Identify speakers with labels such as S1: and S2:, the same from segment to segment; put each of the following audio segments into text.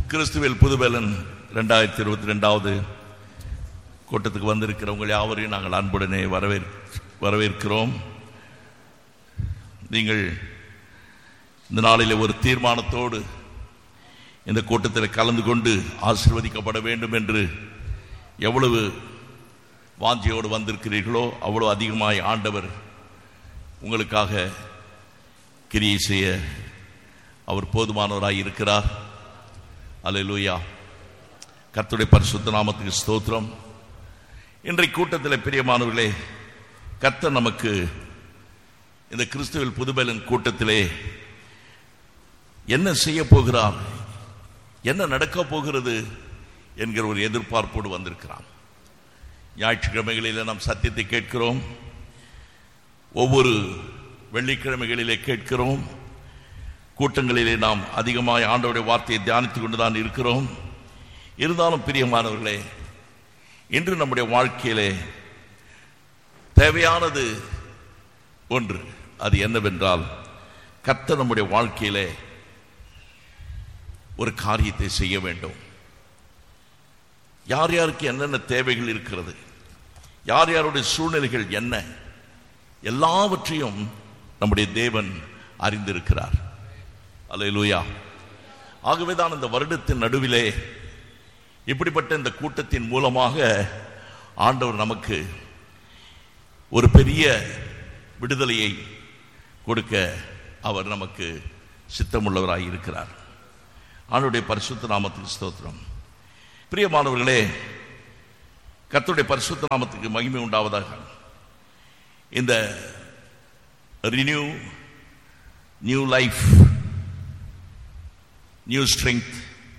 S1: கிறிஸ்துவில் புதுபலன் ரெண்டாயிரத்தி இருபத்தி ரெண்டாவது கூட்டத்துக்கு வந்திருக்கிற உங்கள் யாவரையும் நாங்கள் அன்புடனே வரவேற் வரவேற்கிறோம் நீங்கள் இந்த நாளிலே ஒரு தீர்மானத்தோடு இந்த கூட்டத்தில் கலந்து கொண்டு ஆசீர்வதிக்கப்பட வேண்டும் என்று எவ்வளவு வாஞ்சியோடு வந்திருக்கிறீர்களோ அவ்வளவு அதிகமாய் ஆண்டவர் உங்களுக்காக கிரியை செய்ய அவர் போதுமானவராய் இருக்கிறார் அல்லேலூயா கர்த்தருடைய பரிசுத்த நாமத்துக்கு ஸ்தோத்திரம் இன்றைய கூட்டத்தில் பிரியமானவர்களே கர்த்தர் நமக்கு இந்த கிறிஸ்துவில் புதுபலன் கூட்டத்திலே என்ன செய்ய போகிறார் என்ன நடக்கப் போகிறது என்கிற ஒரு எதிர்பார்ப்போடு வந்திருக்கிறான் ஞாயிற்றுக்கிழமைகளிலே நாம் சத்தியத்தை கேட்கிறோம் ஒவ்வொரு வெள்ளிக்கிழமைகளிலே கேட்கிறோம் கூட்டங்களிலே நாம் அதிகமாக ஆண்டவருடைய வார்த்தையை தியானித்துக் கொண்டுதான் இருக்கிறோம் இருந்தாலும் பிரியமானவர்களே இன்று நம்முடைய வாழ்க்கையிலே தேவையானது ஒன்று அது என்னவென்றால் கர்த்தர் நம்முடைய வாழ்க்கையிலே ஒரு காரியத்தை செய்ய வேண்டும் யார் யாருக்கு என்னென்ன தேவைகள் இருக்கிறது யார் யாருடைய சூழ்நிலைகள் என்ன எல்லாவற்றையும் நம்முடைய தேவன் அறிந்திருக்கிறார் அல்லேலூயா ஆகவேதான் இந்த வருடத்தின் நடுவிலே இப்படிப்பட்ட இந்த கூட்டத்தின் மூலமாக ஆண்டவர் நமக்கு ஒரு பெரிய விடுதலையை கொடுக்க அவர் நமக்கு சித்தமுள்ளவராய் இருக்கிறார் ஆண்டுடைய பரிசுத்த நாமத்துக்கு ஸ்தோத்திரம் பிரியமானவர்களே கர்த்தருடைய பரிசுத்த நாமத்துக்கு மகிமை உண்டாவதாக இந்த renew new life new strength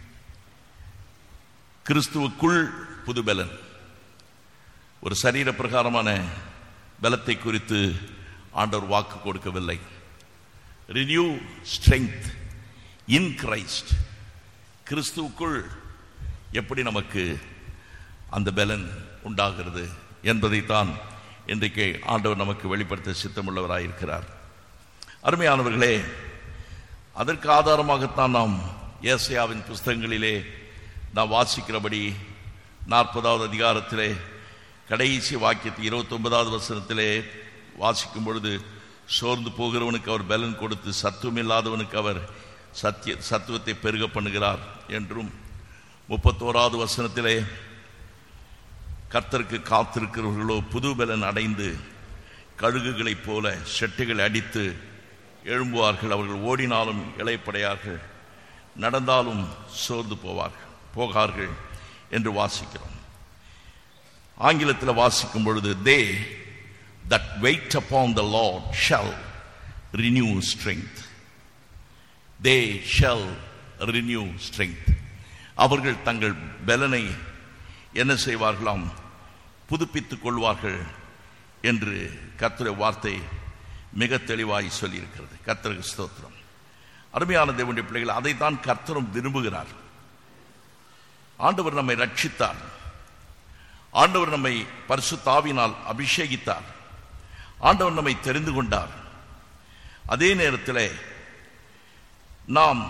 S1: கிறிஸ்துவுக்குள் புது பலன் ஒரு சரீர பிரகாரமான பலத்தை குறித்து ஆண்டவர் வாக்கு கொடுக்கவில்லை ரினியூ ஸ்ட்ரெங்க் இன் கிரைஸ்ட் கிறிஸ்துவுக்குள் எப்படி நமக்கு அந்த பலன் உண்டாகிறது என்பதைத்தான் இன்றைக்கு ஆண்டவர் நமக்கு வெளிப்படுத்த சித்தமுள்ளவராயிருக்கிறார் அருமையானவர்களே அதற்கு ஆதாரமாகத்தான் நாம் ஏசையாவின் புஸ்தகங்களிலே நாம் வாசிக்கிறபடி நாற்பதாவது அதிகாரத்திலே கடைசி வாக்கியத்து இருபத்தி ஒன்பதாவது வசனத்திலே வாசிக்கும் பொழுது சோர்ந்து போகிறவனுக்கு அவர் பலன் கொடுத்து சத்துவம் இல்லாதவனுக்கு அவர் சத்திய சத்துவத்தை பெருக பண்ணுகிறார் என்றும் முப்பத்தோராவது வசனத்திலே கர்த்தருக்கு காத்திருக்கிறவர்களோ புது பலன் அடைந்து கழுகுகளைப் போல செட்டுகள் அடித்து எழும்புவார்கள் அவர்கள் ஓடினாலும் இளைப்படையார்கள் நடந்தாலும் சோர்ந்து போவார்கள் போகார்கள் என்று வாசிக்கிறோம் ஆங்கிலத்தில் வாசிக்கும் பொழுது they that wait upon the Lord shall renew strength they shall renew strength அவர்கள் தங்கள் பலனை என்ன செய்வார்களாம் புதுப்பித்துக் கொள்வார்கள் என்று கர்த்தருடைய வார்த்தை மிக தெளிவாய் சொல்லியிருக்கிறது கர்த்தருக்கு ஸ்தோத்திரம் அருமையான தேவனுடைய பிள்ளைகள் அதைத்தான் கர்த்தரும் விரும்புகிறார் ஆண்டவர் நம்மை ரட்சித்தார் ஆண்டவர் நம்மை பரிசுத்தாவினால் அபிஷேகித்தார் ஆண்டவர் நம்மை தெரிந்து கொண்டார் அதே நேரத்தில் நாம்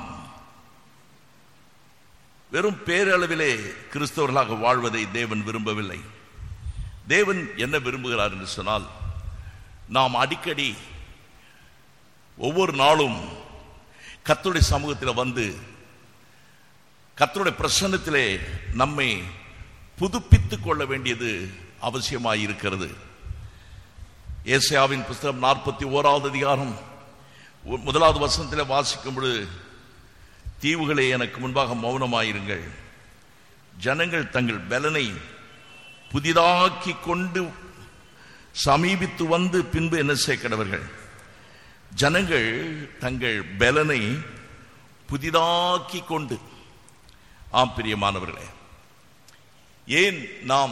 S1: வெறும் பேரளவிலே கிறிஸ்தவர்களாக வாழ்வதை தேவன் விரும்பவில்லை தேவன் என்ன விரும்புகிறார் என்று சொன்னால் நாம் அடிக்கடி ஒவ்வொரு நாளும் கத்தருடைய சமூகத்தில் வந்து கத்தருடைய பிரசன்னத்திலே நம்மை புதுப்பித்துக் கொள்ள வேண்டியது அவசியமாய் இருக்கிறது ஏசியாவின் புஸ்தகம் நாற்பத்தி ஓராவது அதிகாரம் முதலாவது வசனத்தில் வாசிக்கும் பொழுது தீவுகளே எனக்கு முன்பாக மௌனமாயிருங்கள் ஜனங்கள் தங்கள் பலனை புதிதாக்கி கொண்டு சமீபித்து வந்து பின்பு என்ன சேர்க்கிறவர்கள் ஜனங்கள் தங்கள் பலனை புதிதாக்கி கொண்டு ஆம் பிரியமானவர்களே ஏன் நாம்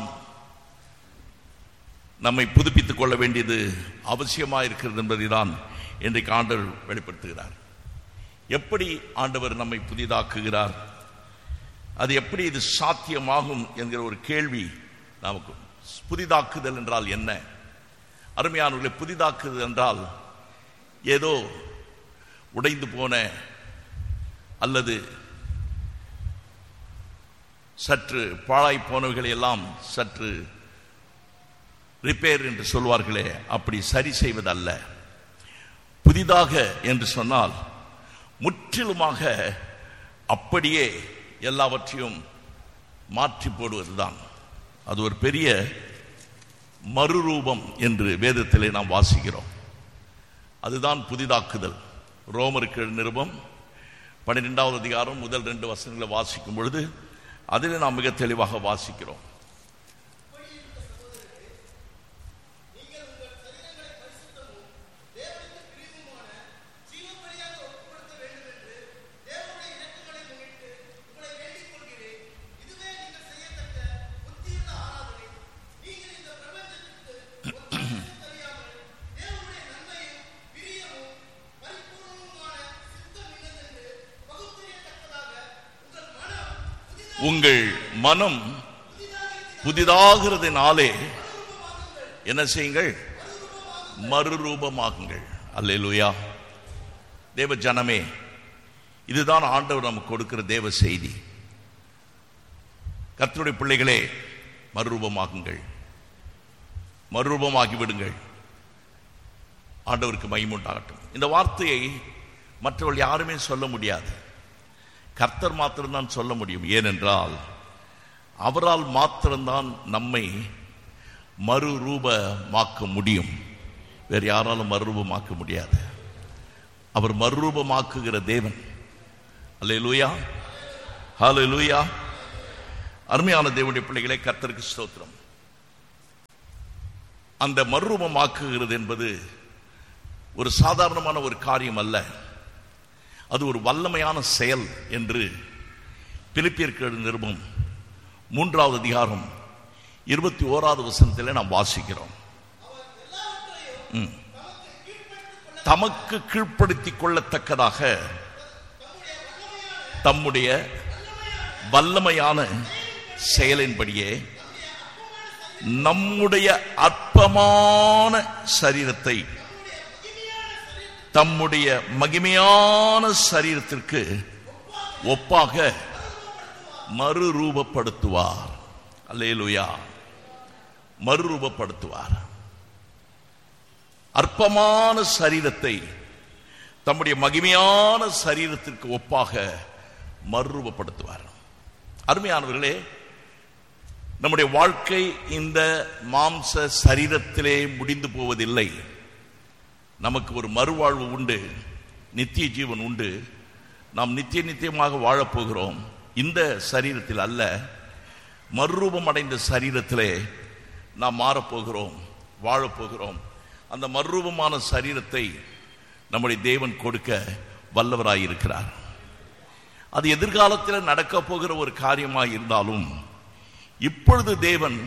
S1: நம்மை புதுப்பித்துக் கொள்ள வேண்டியது அவசியமாக இருக்கிறது என்பதை தான் இன்றைக்கு ஆண்டவர் வெளிப்படுத்துகிறார் எப்படி ஆண்டவர் நம்மை புதிதாக்குகிறார் அது எப்படி இது சாத்தியமாகும் என்கிற ஒரு கேள்வி நமக்கு புதிதாக்குதல் என்றால் என்ன அருமையானவர்களை புதிதாக்குதல் என்றால் ஏதோ உடைந்து போன அல்லது சற்று பாழாய் போனவைகளை எல்லாம் சற்று ரிப்பேர் என்று சொல்வார்களே அப்படி சரி செய்வதல்ல புதிதாக என்று சொன்னால் முற்றிலுமாக அப்படியே எல்லாவற்றையும் மாற்றி போடுவதுதான் அது ஒரு பெரிய மறுரூபம் என்று வேதத்திலே நாம் வாசிக்கிறோம் அதுதான் புதிதாக்குதல் ரோமருக்கு நிருபம் பன்னிரெண்டாவது அதிகாரம் முதல் ரெண்டு வசனங்களை வாசிக்கும் பொழுது அதில் நாம் மிக தெளிவாக வாசிக்கிறோம் உங்கள் மனம் புதிதாகிறதுனாலே என்ன செய்யுங்கள் மறுரூபமாகுங்கள் அல்லேலூயா தேவ ஜனமே இதுதான் ஆண்டவர் நமக்கு கொடுக்கிற தேவ செய்தி கர்த்தருடைய பிள்ளைகளே மறுரூபமாகுங்கள் மறுரூபமாகி விடுங்கள் ஆண்டவருக்கு மகிமுண்டாகட்டும் இந்த வார்த்தையை மற்றவர்கள் யாருமே சொல்ல முடியாது கர்த்தர் மாத்திரம்தான் சொல்ல முடியும் ஏனென்றால் அவரால் மாத்திரம்தான் நம்மை மறுரூபமாக்க முடியும் வேறு யாராலும் மறுரூபமாக்க முடியாது அவர் மறுரூபமாக்குகிற தேவன் அல்லே லூயா ஹாலே லூயா அருமையான தேவனுடைய பிள்ளைகளே கர்த்தருக்கு ஸ்தோத்திரம் அந்த மறுரூபமாக்குகிறது என்பது ஒரு சாதாரணமான ஒரு காரியம் அல்ல அது ஒரு வல்லமையான செயல் என்று பிலிப்பியர்கள் நிருபம் மூன்றாவது அதிகாரம் இருபத்தி ஓராவது வசனத்திலே நாம் வாசிக்கிறோம் ம். தமக்கு கீழ்ப்படுத்திக் கொள்ளத்தக்கதாக தம்முடைய வல்லமையான செயலின்படியே நம்முடைய அற்பமான சரீரத்தை தம்முடைய மகிமையான சரீரத்திற்கு ஒப்பாக மறுரூபப்படுத்துவார் அல்லேலுயா மறுரூபப்படுத்துவார் அற்பமான சரீரத்தை தம்முடைய மகிமையான சரீரத்திற்கு ஒப்பாக மறுரூபப்படுத்துவார் அருமையானவர்களே நம்முடைய வாழ்க்கை இந்த மாம்ச சரீரத்திலே முடிந்து போவதில்லை நமக்கு ஒரு மறுவாழ்வு உண்டு நித்திய ஜீவன் உண்டு நாம் நித்திய நித்தியமாக வாழப்போகிறோம் இந்த சரீரத்தில் அல்ல மறுரூபம் அடைந்த சரீரத்திலே நாம் மாறப்போகிறோம் வாழப்போகிறோம் அந்த மறுரூபமான சரீரத்தை நம்முடைய தேவன் கொடுக்க வல்லவராயிருக்கிறார் அது எதிர்காலத்தில் நடக்க போகிற ஒரு காரியமாக இருந்தாலும் இப்பொழுது தேவன்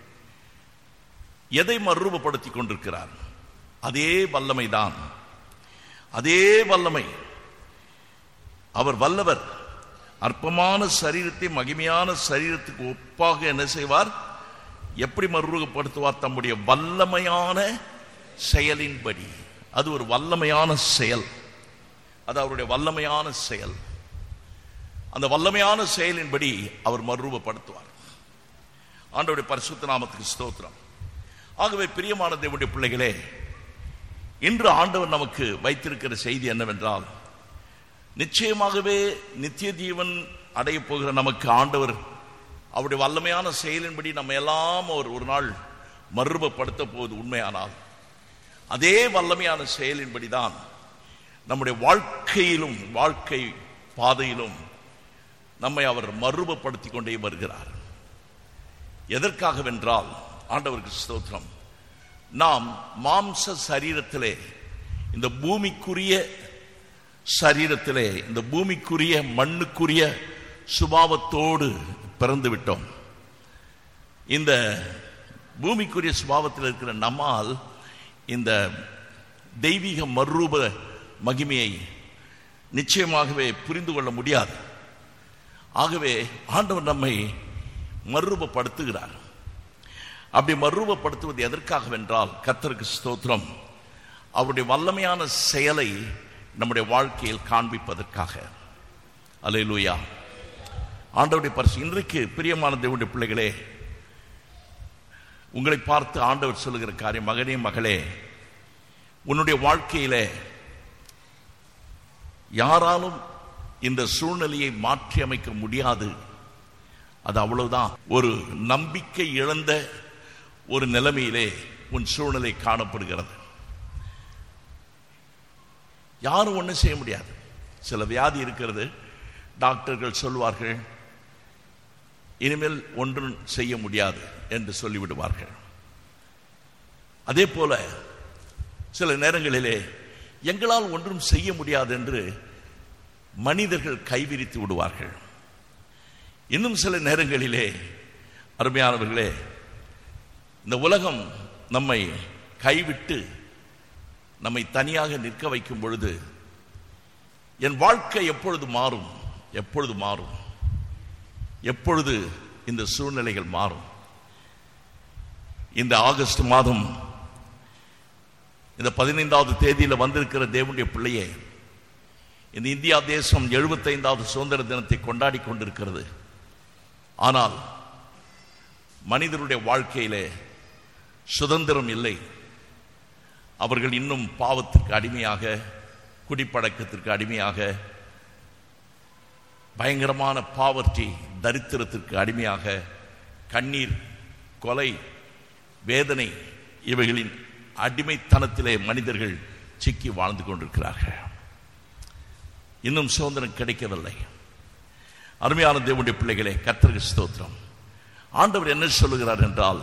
S1: எதை மறுரூபப்படுத்தி கொண்டிருக்கிறார் அதே வல்லமைதான் அதே வல்லமை அவர் வல்லவர் அற்பமான சரீரத்தை மகிமையான சரீரத்துக்கு ஒப்பாக என்ன செய்வார் எப்படி மறுரூபப்படுத்துவார் தம்முடைய வல்லமையான செயலின்படி அது ஒரு வல்லமையான செயல் அது அவருடைய வல்லமையான செயல் அந்த வல்லமையான செயலின்படி அவர் மறுரூபப்படுத்துவார் ஆண்டவருடைய பரிசுத்த நாமத்துக்கு ஸ்தோத்திரம் ஆகவே பிரியமான தேவனுடைய பிள்ளைகளே இன்று ஆண்டவர் நமக்கு வைத்திருக்கிற செய்தி என்னவென்றால் நிச்சயமாகவே நித்திய ஜீவன் அடைய போகிற நமக்கு ஆண்டவர் அவருடைய வல்லமையான செயலின்படி நம்ம எல்லாம் ஒரு ஒரு நாள் மறுரூபப்படுத்த போவது உண்மையானால் அதே வல்லமையான செயலின்படி தான் நம்முடைய வாழ்க்கையிலும் வாழ்க்கை பாதையிலும் நம்மை அவர் மறுரூபப்படுத்தி கொண்டே வருகிறார் எதற்காகவென்றால் ஆண்டவருக்கு ஸ்தோத்திரம் நாம் மாம்ச சரீரத்திலே இந்த பூமிக்குரிய சரீரத்திலே இந்த பூமிக்குரிய மண்ணுக்குரிய சுபாவத்தோடு பிறந்து விட்டோம் இந்த பூமிக்குரிய சுபாவத்தில் இருக்கிற நம்மால் இந்த தெய்வீக மறுரூப மகிமையை நிச்சயமாகவே புரிந்து கொள்ள முடியாது ஆகவே ஆண்டவர் நம்மை மறுரூபப்படுத்துகிறார் அப்படி மறுரூபப்படுத்துவது எதற்காகவென்றால் கர்த்தருக்கு ஸ்தோத்திரம் அவருடைய வல்லமையான செயலை நம்முடைய வாழ்க்கையில் காண்பிப்பதற்காக அலையிலூயா ஆண்டவருடைய பரிசு இன்றைக்கு பிரியமான தேவனுடைய பிள்ளைகளே உங்களை பார்த்து ஆண்டவர் சொல்லுகிற காரியம் மகனே மகளே உன்னுடைய வாழ்க்கையிலே யாராலும் இந்த சூழ்நிலையை மாற்றி அமைக்க முடியாது அது அவ்வளவுதான் ஒரு நம்பிக்கை இழந்த ஒரு நிலைமையிலே உன் சூழ்நிலை காணப்படுகிறது யாரும் ஒன்றும் செய்ய முடியாது சில வியாதி இருக்கிறது டாக்டர்கள் சொல்வார்கள் இனிமேல் ஒன்றும் செய்ய முடியாது என்று சொல்லிவிடுவார்கள் அதே போல சில நேரங்களிலே எங்களால் ஒன்றும் செய்ய முடியாது என்று மனிதர்கள் கைவிரித்து விடுவார்கள் இன்னும் சில நேரங்களிலே அருமையானவர்களே இந்த உலகம் நம்மை கைவிட்டு நம்மை தனியாக நிற்க வைக்கும் பொழுது என் வாழ்க்கை எப்பொழுது மாறும் எப்பொழுது மாறும் எப்பொழுது இந்த சூழ்நிலைகள் மாறும் இந்த ஆகஸ்ட் மாதம் இந்த பதினைந்தாவது தேதியில் வந்திருக்கிற தேவனுடைய பிள்ளையே இந்த இந்தியா தேசம் எழுபத்தைந்தாவது சுதந்திர தினத்தை கொண்டாடி கொண்டிருக்கிறது ஆனால் மனிதருடைய வாழ்க்கையிலே சுதந்திரம் இல்லை அவர்கள் இன்னும் பாவத்திற்கு அடிமையாக குடிப்பழக்கத்திற்கு அடிமையாக பயங்கரமான பாவர்ட்டி தரித்திரத்திற்கு அடிமையாக கண்ணீர் கொலை வேதனை இவைகளின் அடிமைத்தனத்திலே மனிதர்கள் சிக்கி வாழ்ந்து கொண்டிருக்கிறார்கள் இன்னும் சுதந்திரம் கிடைக்கவில்லை அருமையான தேவனுடைய பிள்ளைகளே கர்த்தருக்கு ஸ்தோத்திரம் ஆண்டவர் என்ன சொல்லுகிறார் என்றால்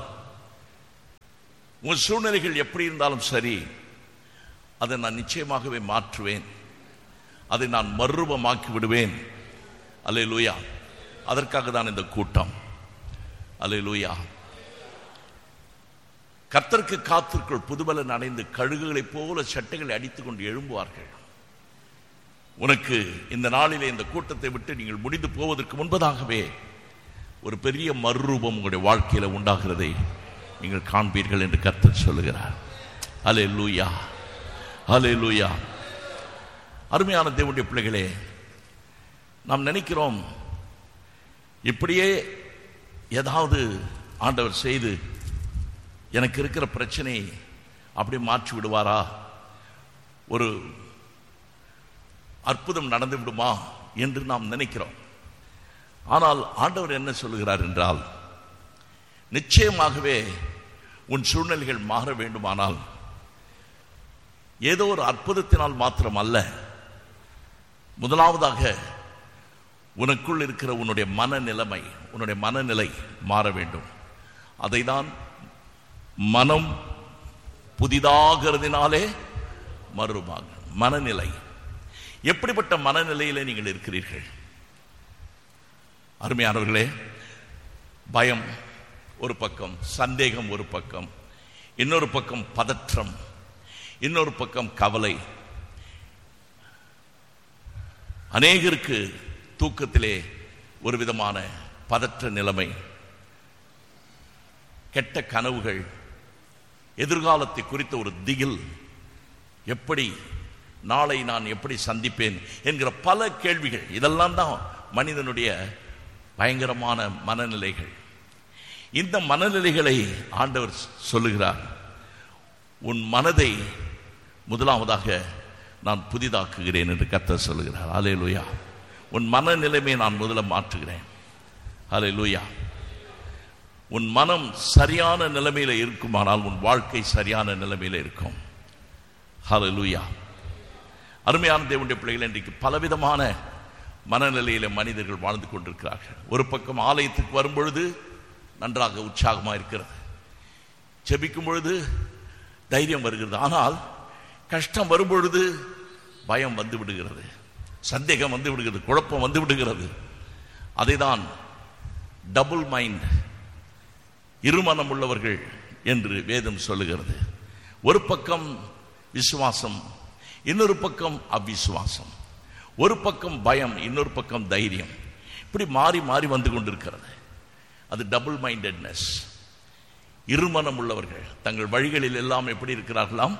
S1: உன் சூழ்நிலைகள் எப்படி இருந்தாலும் சரி அதை நான் நிச்சயமாகவே மாற்றுவேன் அதை நான் மறுரூபமாக்கி விடுவேன் அலே லூயா அதற்காக தான் இந்த கூட்டம் அலே லூயா கர்த்தருக்கு காத்திற்குள் புதுபலன் அடைந்து கழுகுகளைப் போல சட்டைகளை அடித்துக் கொண்டு எழும்புவார்கள் உனக்கு இந்த நாளிலே இந்த கூட்டத்தை விட்டு நீங்கள் முடிந்து போவதற்கு முன்பதாகவே ஒரு பெரிய மறுரூபம் உங்களுடைய வாழ்க்கையில உண்டாகிறதை நீங்கள் காண்பீர்கள் என்று கர்த்தர் சொல்லுகிறார் அலே லூயா அலே லூயா அருமையான தேவனுடைய பிள்ளைகளே நாம் நினைக்கிறோம் இப்படியே ஏதாவது ஆண்டவர் செய்து எனக்கு இருக்கிற பிரச்சனையை அப்படியே மாற்றி விடுவாரா ஒரு அற்புதம் நடந்து விடுமா என்று நாம் நினைக்கிறோம் ஆனால் ஆண்டவர் என்ன சொல்லுகிறார் என்றால் நிச்சயமாகவே உன் சூழ்நிலைகள் மாற வேண்டுமானால் ஏதோ ஒரு அற்புதத்தினால் மாத்திரம் அல்ல முதலாவதாக உனக்குள் இருக்கிற உன்னுடைய மனநிலைமை உன்னுடைய மனநிலை மாற வேண்டும் அதை தான் மனம் புதிதாகிறதுனாலே மறுமாக மனநிலை எப்படிப்பட்ட மனநிலையில நீங்கள் இருக்கிறீர்கள் அருமையானவர்களே பயம் ஒரு பக்கம் சந்தேகம் ஒரு பக்கம் இன்னொரு பக்கம் பதற்றம் இன்னொரு பக்கம் கவலை அநேகருக்கு தூக்கத்திலே ஒரு விதமான பதற்ற நிலைமை கெட்ட கனவுகள் எதிர்காலத்தை குறித்த ஒரு திகில் எப்படி நாளை நான் எப்படி சந்திப்பேன் என்கிற பல கேள்விகள் இதெல்லாம் தான் மனிதனுடைய பயங்கரமான மனநிலைகள் இந்த மனநிலைகளை ஆண்டவர் சொல்லுகிறார் உன் மனதை முதலாவதாக நான் புதிதாக்குகிறேன் என்று கர்த்தர் சொல்லுகிறார் அலே லூயா உன் மனநிலைமை நான் முதல்ல மாற்றுகிறேன் அலே லூயா உன் மனம் சரியான நிலைமையில இருக்குமானால் உன் வாழ்க்கை சரியான நிலைமையில இருக்கும் ஹலே லூயா அருமையான தேவனுடைய பிள்ளைகள் இன்றைக்கு பலவிதமான மனநிலையில மனிதர்கள் வாழ்ந்து கொண்டிருக்கிறார்கள் ஒரு பக்கம் ஆலயத்துக்கு வரும்பொழுது நன்றாக உற்சாகமாக இருக்கிறது ஜெபிக்கும் பொழுது தைரியம் வருகிறது ஆனால் கஷ்டம் வரும்பொழுது பயம் வந்து விடுகிறது சந்தேகம் வந்து விடுகிறது குழப்பம் வந்து விடுகிறது அதை தான் டபுள் மைண்ட் இருமனம் உள்ளவர்கள் என்று வேதம் சொல்லுகிறது ஒரு பக்கம் விசுவாசம் இன்னொரு பக்கம் அவிசுவாசம் ஒரு பக்கம் பயம் இன்னொரு பக்கம் தைரியம் இப்படி மாறி மாறி வந்து கொண்டிருக்கிறது அது டபுள் மைண்டட்னஸ் இருமனம் உள்ளவர்கள் தங்கள் வழிகளில் எல்லாம் எப்படி இருக்கிறார்களாம்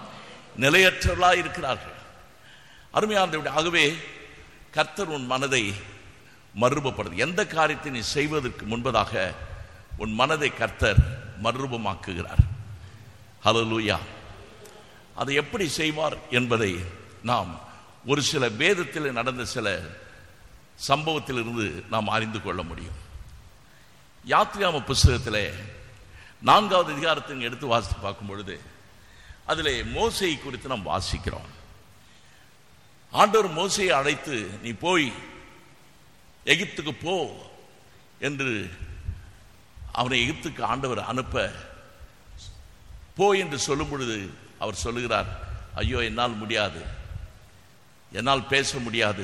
S1: நிலையற்றவர்களாக இருக்கிறார்கள் அருமையானதை ஆகவே கர்த்தர் உன் மனதை மறுரூபப்படுது எந்த காரியத்தை நீ செய்வதற்கு முன்பதாக உன் மனதை கர்த்தர் மறுரூபமாக்குகிறார் ஹalleluya அதை எப்படி செய்வார் என்பதை நாம் ஒரு சில வேதத்தில் நடந்த சில சம்பவத்திலிருந்து நாம் அறிந்து கொள்ள முடியும் யாத்ரியாம புஸ்தகத்தில் நான்காவது அதிகாரத்தை எடுத்து வாசித்து பார்க்கும் பொழுது அதிலே மோசை குறித்து நாம் வாசிக்கிறோம் ஆண்டவர் மோசையை அழைத்து நீ போய் எகிப்துக்கு போ என்று அவனை எகிப்துக்கு ஆண்டவர் அனுப்ப போ என்று சொல்லும் பொழுது அவர் சொல்லுகிறார் ஐயோ என்னால் முடியாது என்னால் பேச முடியாது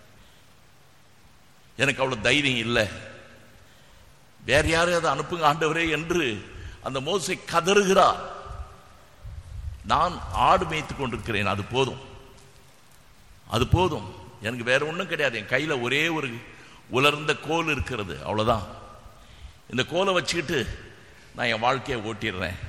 S1: எனக்கு அவ்வளவு தைரியம் இல்லை வேற யாரையாவது அனுப்புங்க ஆண்டவரே என்று அந்த மோசை கதறுகிறார் நான் ஆடு மேய்த்து கொண்டிருக்கிறேன் அது போதும் அது போதும் எனக்கு வேற ஒன்றும் கிடையாது என் கையில ஒரே ஒரு உலர்ந்த கோல் இருக்கிறது அவ்வளவுதான் இந்த கோலை வச்சுக்கிட்டு நான் என் வாழ்க்கையை ஓட்டிடுறேன்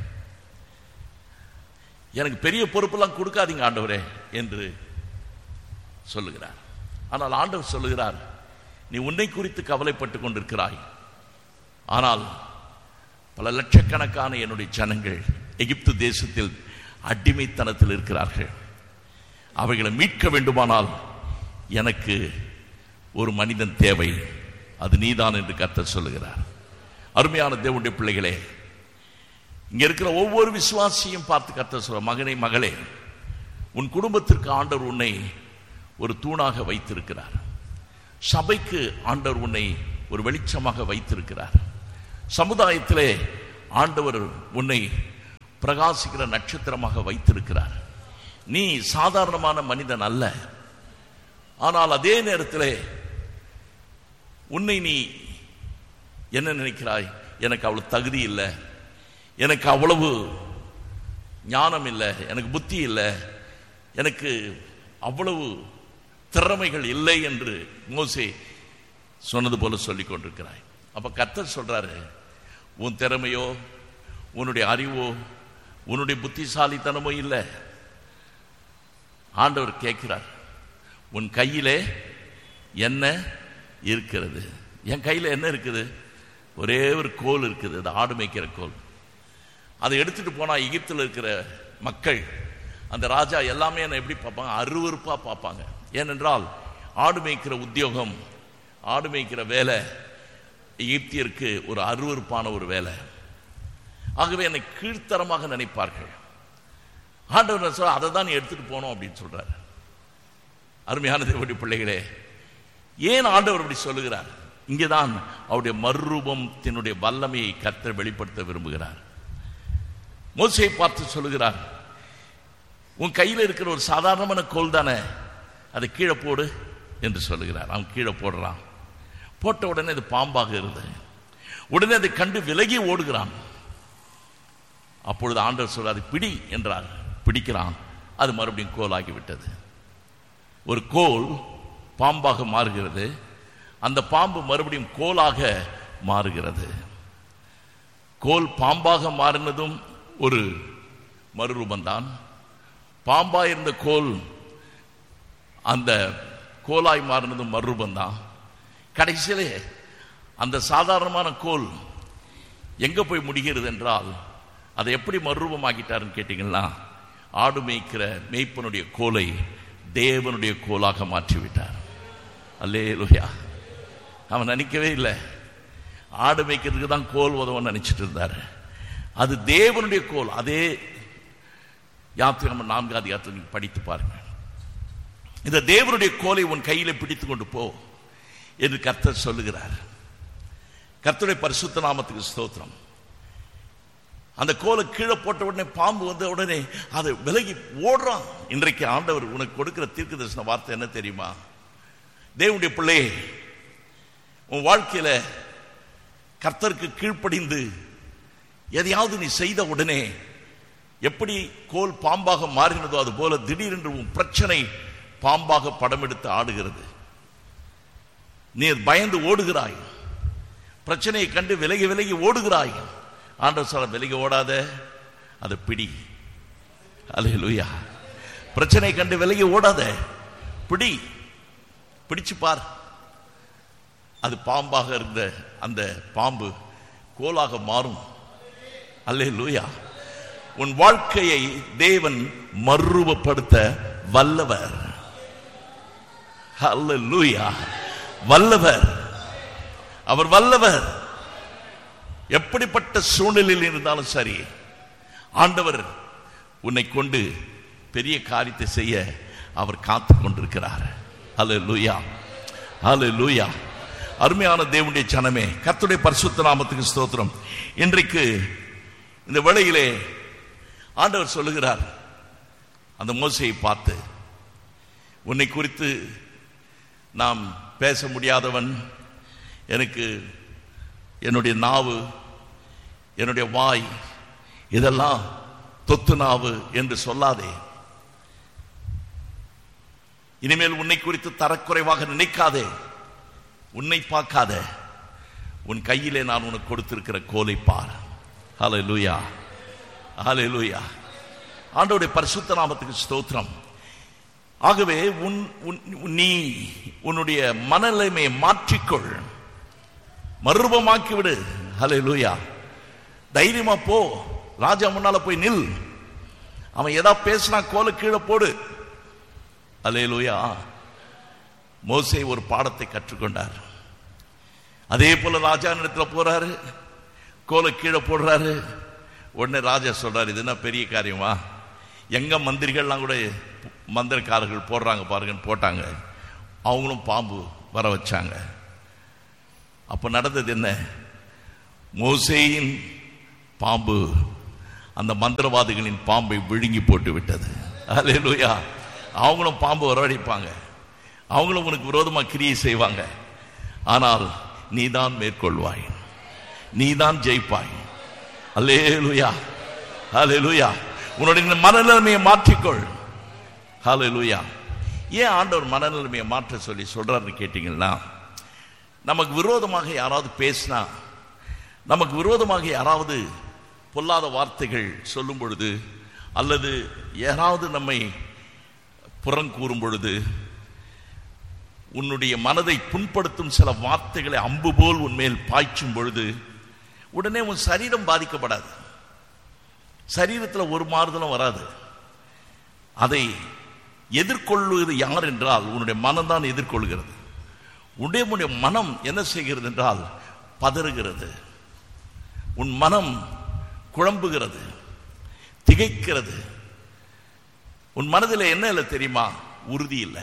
S1: எனக்கு பெரிய பொறுப்பெல்லாம் கொடுக்காதீங்க ஆண்டவரே என்று சொல்லுகிறார் ஆனால் ஆண்டவர் சொல்லுகிறார் நீ உன்னை குறித்து கவலைப்பட்டு கொண்டிருக்கிறாய் ஆனால் பல லட்சக்கணக்கான என்னுடைய ஜனங்கள் எகிப்து தேசத்தில் அடிமைத்தனத்தில் இருக்கிறார்கள் அவைகளை மீட்க வேண்டுமானால் எனக்கு ஒரு மனிதன் தேவை அது நீதான் என்று கர்த்தர் சொல்லுகிறார் அருமையான தேவனுடைய பிள்ளைகளே இங்க இருக்கிற ஒவ்வொரு விசுவாசியும் பார்த்து கர்த்தர் சொல்ற மகனே மகளே உன் குடும்பத்திற்கு ஆண்டவர் உன்னை ஒரு தூணாக வைத்திருக்கிறார் சபைக்கு ஆண்டவர் உன்னை ஒரு வெளிச்சமாக வைத்திருக்கிறார் சமுதாயத்திலே ஆண்டவர் உன்னை பிரகாசிக்கிற நட்சத்திரமாக வைத்திருக்கிறார் நீ சாதாரணமான மனிதன் அல்ல ஆனால் அதே நேரத்தில் உன்னை நீ என்ன நினைக்கிறாய் எனக்கு அவ்வளவு தகுதி இல்லை எனக்கு அவ்வளவு ஞானம் இல்லை எனக்கு புத்தி இல்லை எனக்கு அவ்வளவு திறமைகள் இல்லை என்று மோசே சொன்னது போல சொல்லிக் கொண்டிருக்கிறாய் அப்ப கர்த்தர் சொல்றாரு உன் திறமையோ உன்னுடைய அறிவோ உன்னுடைய புத்திசாலித்தனமோ இல்லை ஆண்டவர் கேட்கிறார் உன் கையிலே என்ன இருக்கிறது என் கையில் என்ன இருக்குது ஒரே ஒரு கோல் இருக்குது அது ஆடு மேய்க்கிற கோல் அதை எடுத்துட்டு போனா எகிப்தில் இருக்கிற மக்கள் அந்த ராஜா எல்லாமே என்னை எப்படி பார்ப்பாங்க அருவருப்பா பார்ப்பாங்க ஏனென்றால் ஆடு மேய்க்கிற உத்தியோகம் ஆடு மேய்க்கிற வேலை எகிப்தியருக்கு ஒரு அருவருப்பான ஒரு வேலை ஆகவே என்னை கீழ்த்தரமாக நினைப்பார்கள் ஆண்டவர் சொல்ல அதை தான் நீ எடுத்துட்டு போனோம் அப்படின்னு சொல்றாரு அருமையான தேவனுடைய பிள்ளைகளே ஏன் ஆண்டவர் அப்படி சொல்லுகிறார் இங்கேதான் அவருடைய மறுரூபத்தினுடைய வல்லமையை கர்த்தர் வெளிப்படுத்த விரும்புகிறார் மோசையை பார்த்து சொல்லுகிறார் உன் கையில் இருக்கிற ஒரு சாதாரணமான கோல் தானே அதை கீழே போடு என்று சொல்லுகிறார் அவன் கீழே போடுறான் போட்ட உடனே அது பாம்பாக இருந்தது உடனே அதை கண்டு விலகி ஓடுகிறான் அப்பொழுது ஆண்டவர் சொல்றாரு பிடி என்றார் பிடிக்கிறான் அது மறுபடியும் கோலாகி விட்டது ஒரு கோல் பாம்பாக மாறுகிறது அந்த பாம்பு மறுபடியும் கோலாக மாறுகிறது கோல் பாம்பாக மாறினதும் ஒரு மறுரூபந்தான் பாம்பா இருந்த கோல் அந்த கோலாய் மாறினதும் மறுரூபந்தான் கடைசியிலே அந்த சாதாரணமான கோல் எங்க போய் முடிகிறது என்றால் அதை எப்படி மறுரூபமாக்கிட்டாருன்னு கேட்டீங்கன்னா ஆடு மேய்க்கிற மேய்ப்பனுடைய கோலை தேவனுடைய கோலாக மாற்றிவிட்டார் அல்லே லுயா அவன் நினைக்கவே இல்லை ஆடு மேய்க்கிறதுக்கு தான் கோல் உதவும் நினைச்சிட்டு இருந்தார் அது தேவனுடைய கோல் அதே யாத்திரை நம்ம நான்காவது அதிகாரத்தில் நீங்க படித்து பாருங்க இந்த தேவனுடைய கோலை உன் கையில பிடித்துக் கொண்டு போ என்று கர்த்தர் சொல்லுகிறார் கர்த்தருடைய பரிசுத்த நாமத்துக்கு ஸ்தோத்திரம் அந்த கோலை கீழே போட்ட உடனே பாம்பு வந்த உடனே அதை விலகி ஓடுறான் இன்றைக்கு ஆண்டவர் உனக்கு கொடுக்கிற தீர்க்க தரிசன வார்த்தை என்ன தெரியுமா தேவனுடைய பிள்ளையே உன் வாழ்க்கையில கர்த்தருக்கு கீழ்ப்படிந்து எதையாவது நீ செய்த உடனே எப்படி கோல் பாம்பாக மாறினதோ அது போல திடீரென்று உன் பிரச்சனை பாம்பாக படம் எடுத்து ஆடுகிறது நீ பயந்து ஓடுகிறாய் பிரச்சனையை கண்டு விலகி விலகி ஓடுகிறாய் ஆண்டவர் சொல்ல விலகி ஓடாத அதை பிடி அலையலுயா பிரச்சனை கண்டு விலகி ஓடாத பிடி பிடிச்சு பார் அது பாம்பாக இருந்த அந்த பாம்பு கோலாக மாறும் அல்லே லூயா உன் வாழ்க்கையை தேவன் மறுரூபப்படுத்த வல்லவர் அல்லேலூயா வல்லவர் அவர் வல்லவர் எப்படிப்பட்ட சூழ்நிலையில் இருந்தாலும் சரி ஆண்டவர் உன்னை கொண்டு பெரிய காரியத்தை செய்ய அவர் காத்து கொண்டிருக்கிறார் அல்லேலூயா அல்லேலூயா அருமையான தேவனுடைய சனமே கர்த்தருடைய பரிசுத்த நாமத்துக்கு ஸ்தோத்திரம் இன்றைக்கு இந்த வேளையிலே ஆண்டவர் சொல்லுகிறார் அந்த மோசையை பார்த்து உன்னை குறித்து நாம் பேச முடியாதவன் எனக்கு என்னுடைய நாவு என்னுடைய வாய் இதெல்லாம் தொத்து நாவு என்று சொல்லாதே இனிமேல் உன்னை குறித்து தரக்குறைவாக நினைக்காதே உன்னை பார்க்காத உன் கையிலே நான் உனக்கு கொடுத்திருக்கிற கோலை பார் ஹலே லூயா ஹலே லூயா ஆண்டோடைய பரிசுத்த நாமத்துக்கு ஸ்தோத்திரம் ஆகவே உன் உன்- நீ உன்னுடைய மனநிலைமையை மாற்றிக்கொள் மறுரூபமாக்கி விடு ஹலே லூயா தைரியமா போ ராஜா முன்னால போய் நில் அவன் எதா பேசினா கோலை கீழே போடு ஹலே லூயா மோசே ஒரு பாடத்தை கற்றுக்கொண்டார் அதே போல ராஜா இடத்துல போறாரு கோலை கீழே போடுறாரு உடனே ராஜா சொல்றாரு இது என்ன பெரிய காரியமா எங்க மந்திரிகள்லாம் கூட மந்திரக்காரர்கள் போடுறாங்க பாருங்கன்னு போட்டாங்க அவங்களும் பாம்பு வர வச்சாங்க அப்ப நடந்தது என்ன மோசேயின் பாம்பு அந்த மந்திரவாதிகளின் பாம்பை விழுங்கி போட்டு விட்டது அல்லேலூயா அவங்களும் பாம்பு வரவழைப்பாங்க அவங்களும் உனக்கு விரோதமா கிரியை செய்வாங்க ஆனால் நீதான் மேற்கொள்வாய் நீதான் ஜெயிப்பாய் அல்லேலூயா அல்லேலூயா உன்னுடைய மனநிலைமையை மாற்றிக்கொள் ஹalleluya ஏன் ஆண்டவர் மனநிலைமையை மாற்ற சொல்லி சொல்றாருன்னு கேட்டீங்கன்னா நமக்கு விரோதமாக யாராவது பேசினா நமக்கு விரோதமாக யாராவது பொல்லாத வார்த்தைகள் சொல்லும் பொழுது அல்லது யாராவது நம்மை புறங்கூறும் பொழுது உன்னுடைய மனதை புண்படுத்தும் சில வார்த்தைகளை அம்பு போல் உன்மேல் பாய்ச்சும் பொழுது உடனே உன் சரீரம் பாதிக்கப்படாது சரீரத்தில் ஒரு மாறுதலும் வராது அதை எதிர்கொள்வது யார் என்றால் உன்னுடைய மனம்தான் எதிர்கொள்கிறது உன்னுடைய உன்னுடைய மனம் என்ன செய்கிறது என்றால் பதறுகிறது உன் மனம் குழம்புகிறது திகைக்கிறது உன் மனதில் என்ன இல்லை தெரியுமா உறுதி இல்லை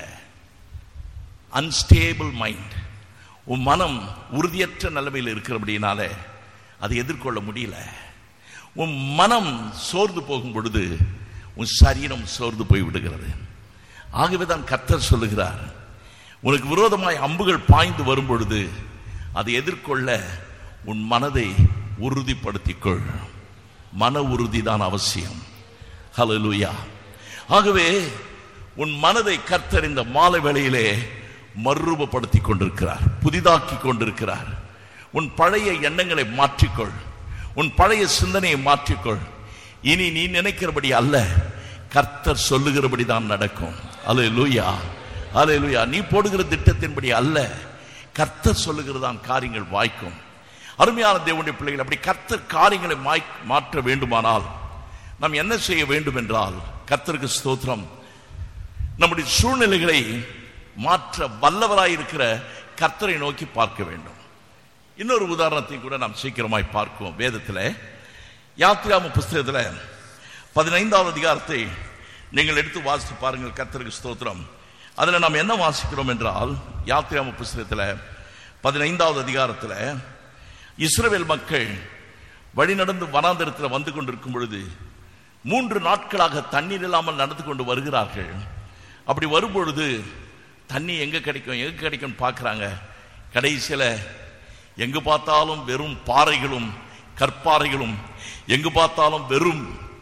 S1: அன்ஸ்டேபிள் மைண்ட் உன் மனம் உறுதியற்ற நிலைமையில் இருக்கிறபடினால அதை எதிர்கொள்ள முடியல உன் மனம் சோர்ந்து போகும் பொழுது உன் சரீரம் சோர்ந்து போய் விடுகிறது ஆகவே தான் கர்த்தர் சொல்லுகிறார் உனக்கு விரோதமாய் அம்புகள் பாய்ந்து வரும் பொழுது அதை எதிர்கொள்ள உன் மனதை உறுதிப்படுத்திக்கொள் மன உறுதி தான் அவசியம் ஹalleluya ஆகவே உன் மனதை கர்த்தர் இந்த மாலை வேளையிலே மறுரூபப்படுத்தி கொண்டிருக்கிறார் புதிதாக்கி கொண்டிருக்கிறார் உன் பழைய எண்ணங்களை மாற்றிக்கொள் உன் பழைய சிந்தனையை மாற்றிக்கொள் இனி நீ நினைக்கிறபடி அல்ல கர்த்தர் சொல்லுகிறபடி தான் நடக்கும் அலே லூயா அலே லூயா நீ போடுகிற திட்டத்தின்படி அல்ல கர்த்தர் சொல்லுகிறதான் காரியங்கள் வாய்க்கும் அருமையான தேவனுடைய பிள்ளைகள் அப்படி கர்த்தர் காரியங்களை மாய்- மாற்ற வேண்டுமானால் நாம் என்ன செய்ய வேண்டும் என்றால் கர்த்தருக்கு ஸ்தோத்திரம் நம்முடைய சூழ்நிலைகளை மாற்ற வல்லவராய் இருக்கிற கர்த்தரை நோக்கி பார்க்க வேண்டும் இன்னொரு உதாரணத்தை கூட நாம் சீக்கிரமாய் பார்க்குவோம் வேதத்தில் யாத்திராம புஸ்தகத்தில் பதினைந்தாவது அதிகாரத்தை நீங்கள் எடுத்து வாசித்து பாருங்கள் கர்த்தருக்கு ஸ்தோத்திரம் அதில் நாம் என்ன வாசிக்கிறோம் என்றால் யாத்திராம புஸ்தகத்தில் பதினைந்தாவது அதிகாரத்தில் இஸ்ரவேல் மக்கள் வழிநடந்து வனாந்தரத்தில் வந்து கொண்டிருக்கும் பொழுது மூன்று நாட்களாக தண்ணீர் இல்லாமல் நடந்து கொண்டு வருகிறார்கள் அப்படி வரும்பொழுது தண்ணி எங்க கிடைக்கும் எங்க கிடைக்கும் பார்க்குறாங்க கடைசியில் எங்கு பார்த்தாலும் வெறும் பாறைகளும் கற்பாறைகளும் எங்கு பார்த்தாலும் வெறும்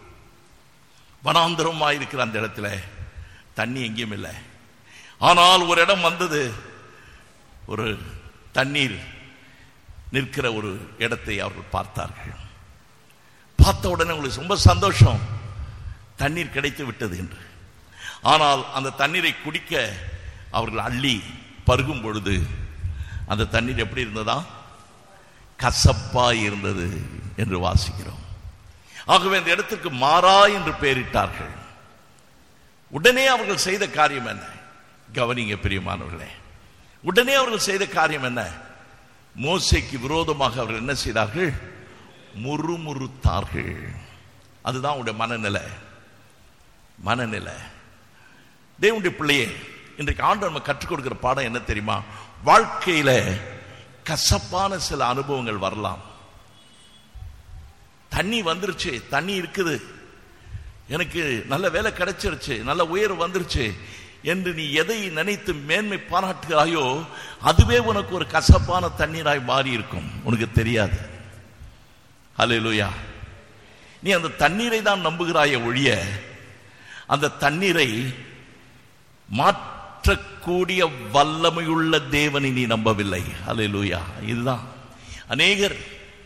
S1: வனாந்தரமாக இருக்கிற அந்த இடத்துல தண்ணி எங்கேயும் இல்லை ஆனால் ஒரு இடம் வந்தது ஒரு தண்ணீர் நிற்கிற ஒரு இடத்தை அவர்கள் பார்த்தார்கள் பார்த்த உடனே உங்களுக்கு ரொம்ப சந்தோஷம் தண்ணீர் கிடைத்து விட்டது என்று ஆனால் அந்த தண்ணீரை குடிக்க அவர்கள் அள்ளி பருகும் பொழுது அந்த தண்ணீர் எப்படி இருந்ததா கசப்பா இருந்தது என்று வாசிக்கிறோம் ஆகவே அந்த இடத்திற்கு மாறா என்று பெயரிட்டார்கள் உடனே அவர்கள் செய்த காரியம் என்ன கவனிங்க பிரியமானவர்களே உடனே அவர்கள் செய்த காரியம் என்ன மோசைக்கு விரோதமாக அவர்கள் என்ன செய்தார்கள் முறுமுறுத்தார்கள் அதுதான் அவருடைய மனநிலை மனநிலை தேவனுடைய பிள்ளையே இன்றைக்கு ஆண்டு நம்ம கற்றுக் கொடுக்கிற பாடம் என்ன தெரியுமா வாழ்க்கையில கசப்பான சில அனுபவங்கள் வரலாம் தண்ணி வந்துருச்சு தண்ணி இருக்குது எனக்கு நல்ல வேலை கிடைச்சிருச்சு நல்ல உயர்வு வந்துருச்சு என்று நீ எதை நினைத்து மேன்மை பாராட்டுகிறாயோ அதுவே உனக்கு ஒரு கசப்பான தண்ணீராய் மாறி இருக்கும் உனக்கு தெரியாது ஹalleluya நீ அந்த தண்ணீரை தான் நம்புகிறாய ஒழிய அந்த தண்ணீரை மாற்றக்கூடிய வல்லமையுள்ள தேவனை நீ நம்பவில்லை ஹalleluya இதுதான் அநேகர்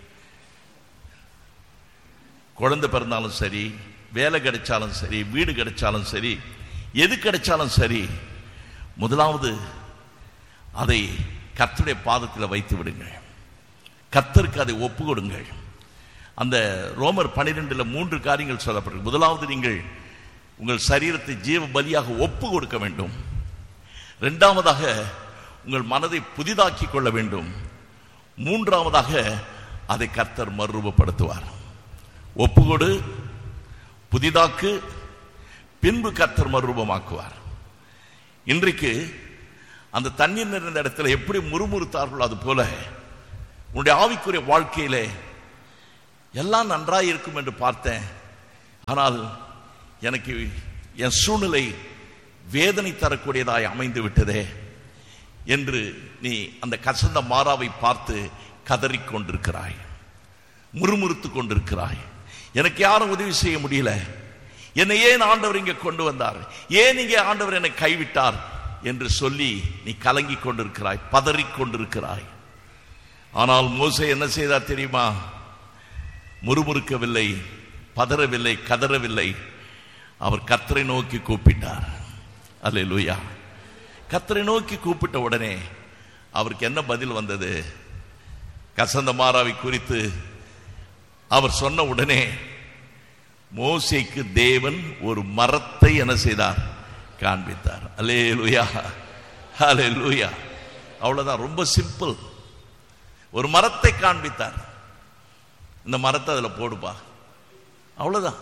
S1: குழந்தை பிறந்தாலும் சரி வேலை கிடைச்சாலும் சரி வீடு கிடைச்சாலும் சரி எது கிடைச்சாலும் சரி முதலாவது அதை கர்த்தருடைய பாதத்தில் வைத்து விடுங்கள் கர்த்தருக்கு அதை ஒப்பு கொடுங்கள் அந்த ரோமர் பனிரெண்டுல மூன்று காரியங்கள் சொல்லப்பட்டிருக்கு முதலாவது நீங்கள் உங்கள் சரீரத்தை ஜீவ பலியாக ஒப்பு கொடுக்க வேண்டும் இரண்டாவதாக உங்கள் மனதை புதிதாக்கி கொள்ள வேண்டும் மூன்றாவதாக அதை கர்த்தர் மறுரூபப்படுத்துவார் ஒப்புக்கொடு புதிதாக்கு பின்பு கர்த்தர் மறுரூபமாக்குவார் இன்றைக்கு அந்த தண்ணீர் நிறைந்த இடத்துல எப்படி முறுமுறுத்தார்களோ அது போல உன்னுடைய ஆவிக்குரிய வாழ்க்கையிலே எல்லாம் நன்றாய் இருக்கும் என்று பார்த்தேன் ஆனால் எனக்கு என் சூழ்நிலை வேதனை தரக்கூடியதாய் அமைந்து விட்டதே என்று நீ அந்த கசந்த மாறாவை பார்த்து கதறிக் கொண்டிருக்கிறாய் முறுமுறுத்து கொண்டிருக்கிறாய் எனக்கு யாரும் உதவி செய்ய முடியல என்னை ஏன் ஆண்டவர் இங்கே கொண்டு வந்தார் ஏன் இங்கே ஆண்டவர் என்னை கைவிட்டார் என்று சொல்லி நீ கலங்கி கொண்டிருக்கிறாய் பதறிக் கொண்டிருக்கிறாய் ஆனால் மோசே என்ன செய்தார் தெரியுமா முறுமுறுக்கவில்லை பதறவில்லை கதறவில்லை அவர் கத்தரை நோக்கி கூப்பிட்டார் அல்லேலூயா கத்தரை நோக்கி கூப்பிட்ட உடனே அவருக்கு என்ன பதில் வந்தது கசந்த மாறாவை குறித்து அவர் சொன்ன உடனே மோசைக்கு தேவன் ஒரு மரத்தை என்ன செய்தார் காண்பித்தார் அலே லூயா அலே லூயா அவ்வளவுதான் ரொம்ப சிம்பிள் ஒரு மரத்தை காண்பித்தார் இந்த மரத்தை அதுல போடுப்பா அவ்வளவுதான்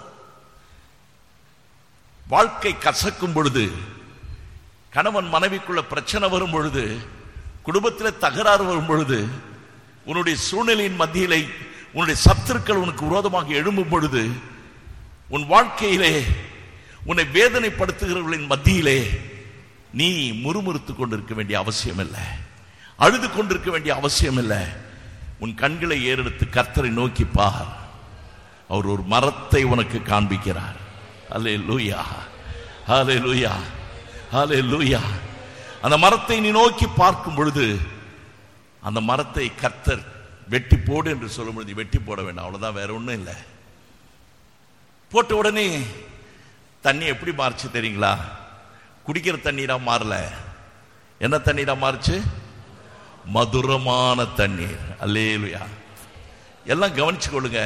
S1: வாழ்க்கை கசக்கும் பொழுது கணவன் மனைவிக்குள்ள பிரச்சனை வரும் பொழுது குடும்பத்தில் தகராறு வரும் பொழுது உன்னுடைய சூழ்நிலையின் மத்தியிலே உன்னுடைய சத்துருக்கள் உனக்கு விரோதமாக எழும்பும் பொழுது உன் வாழ்க்கையிலே உன்னை வேதனைப்படுத்துகிறவர்களின் மத்தியிலே நீ முறுமுறுத்து கொண்டிருக்க வேண்டிய அவசியம் இல்லை அழுது கொண்டிருக்க வேண்டிய அவசியம் இல்லை உன் கண்களை ஏறெடுத்து கர்த்தரை நோக்கி பார் அவர் ஒரு மரத்தை உனக்கு காண்பிக்கிறார் அல்லே லூயா ஹலே லூயா ஹலே லூயா அந்த மரத்தை நீ நோக்கி பார்க்கும் பொழுது அந்த மரத்தை கர்த்தர் வெட்டி போடு என்று சொல்லும் பொழுது வெட்டி போட வேண்டாம் அவ்வளவுதான் வேற ஒண்ணும் இல்லை போட்ட உடனே தண்ணி எப்படி மாறுச்சு தெரியுங்களா குடிக்கிற தண்ணீரா மாறல என்ன தண்ணீரா மாறுச்சு மதுரமான தண்ணீர் அல்லேலுயா எல்லாம் கவனிச்சு கொள்ளுங்க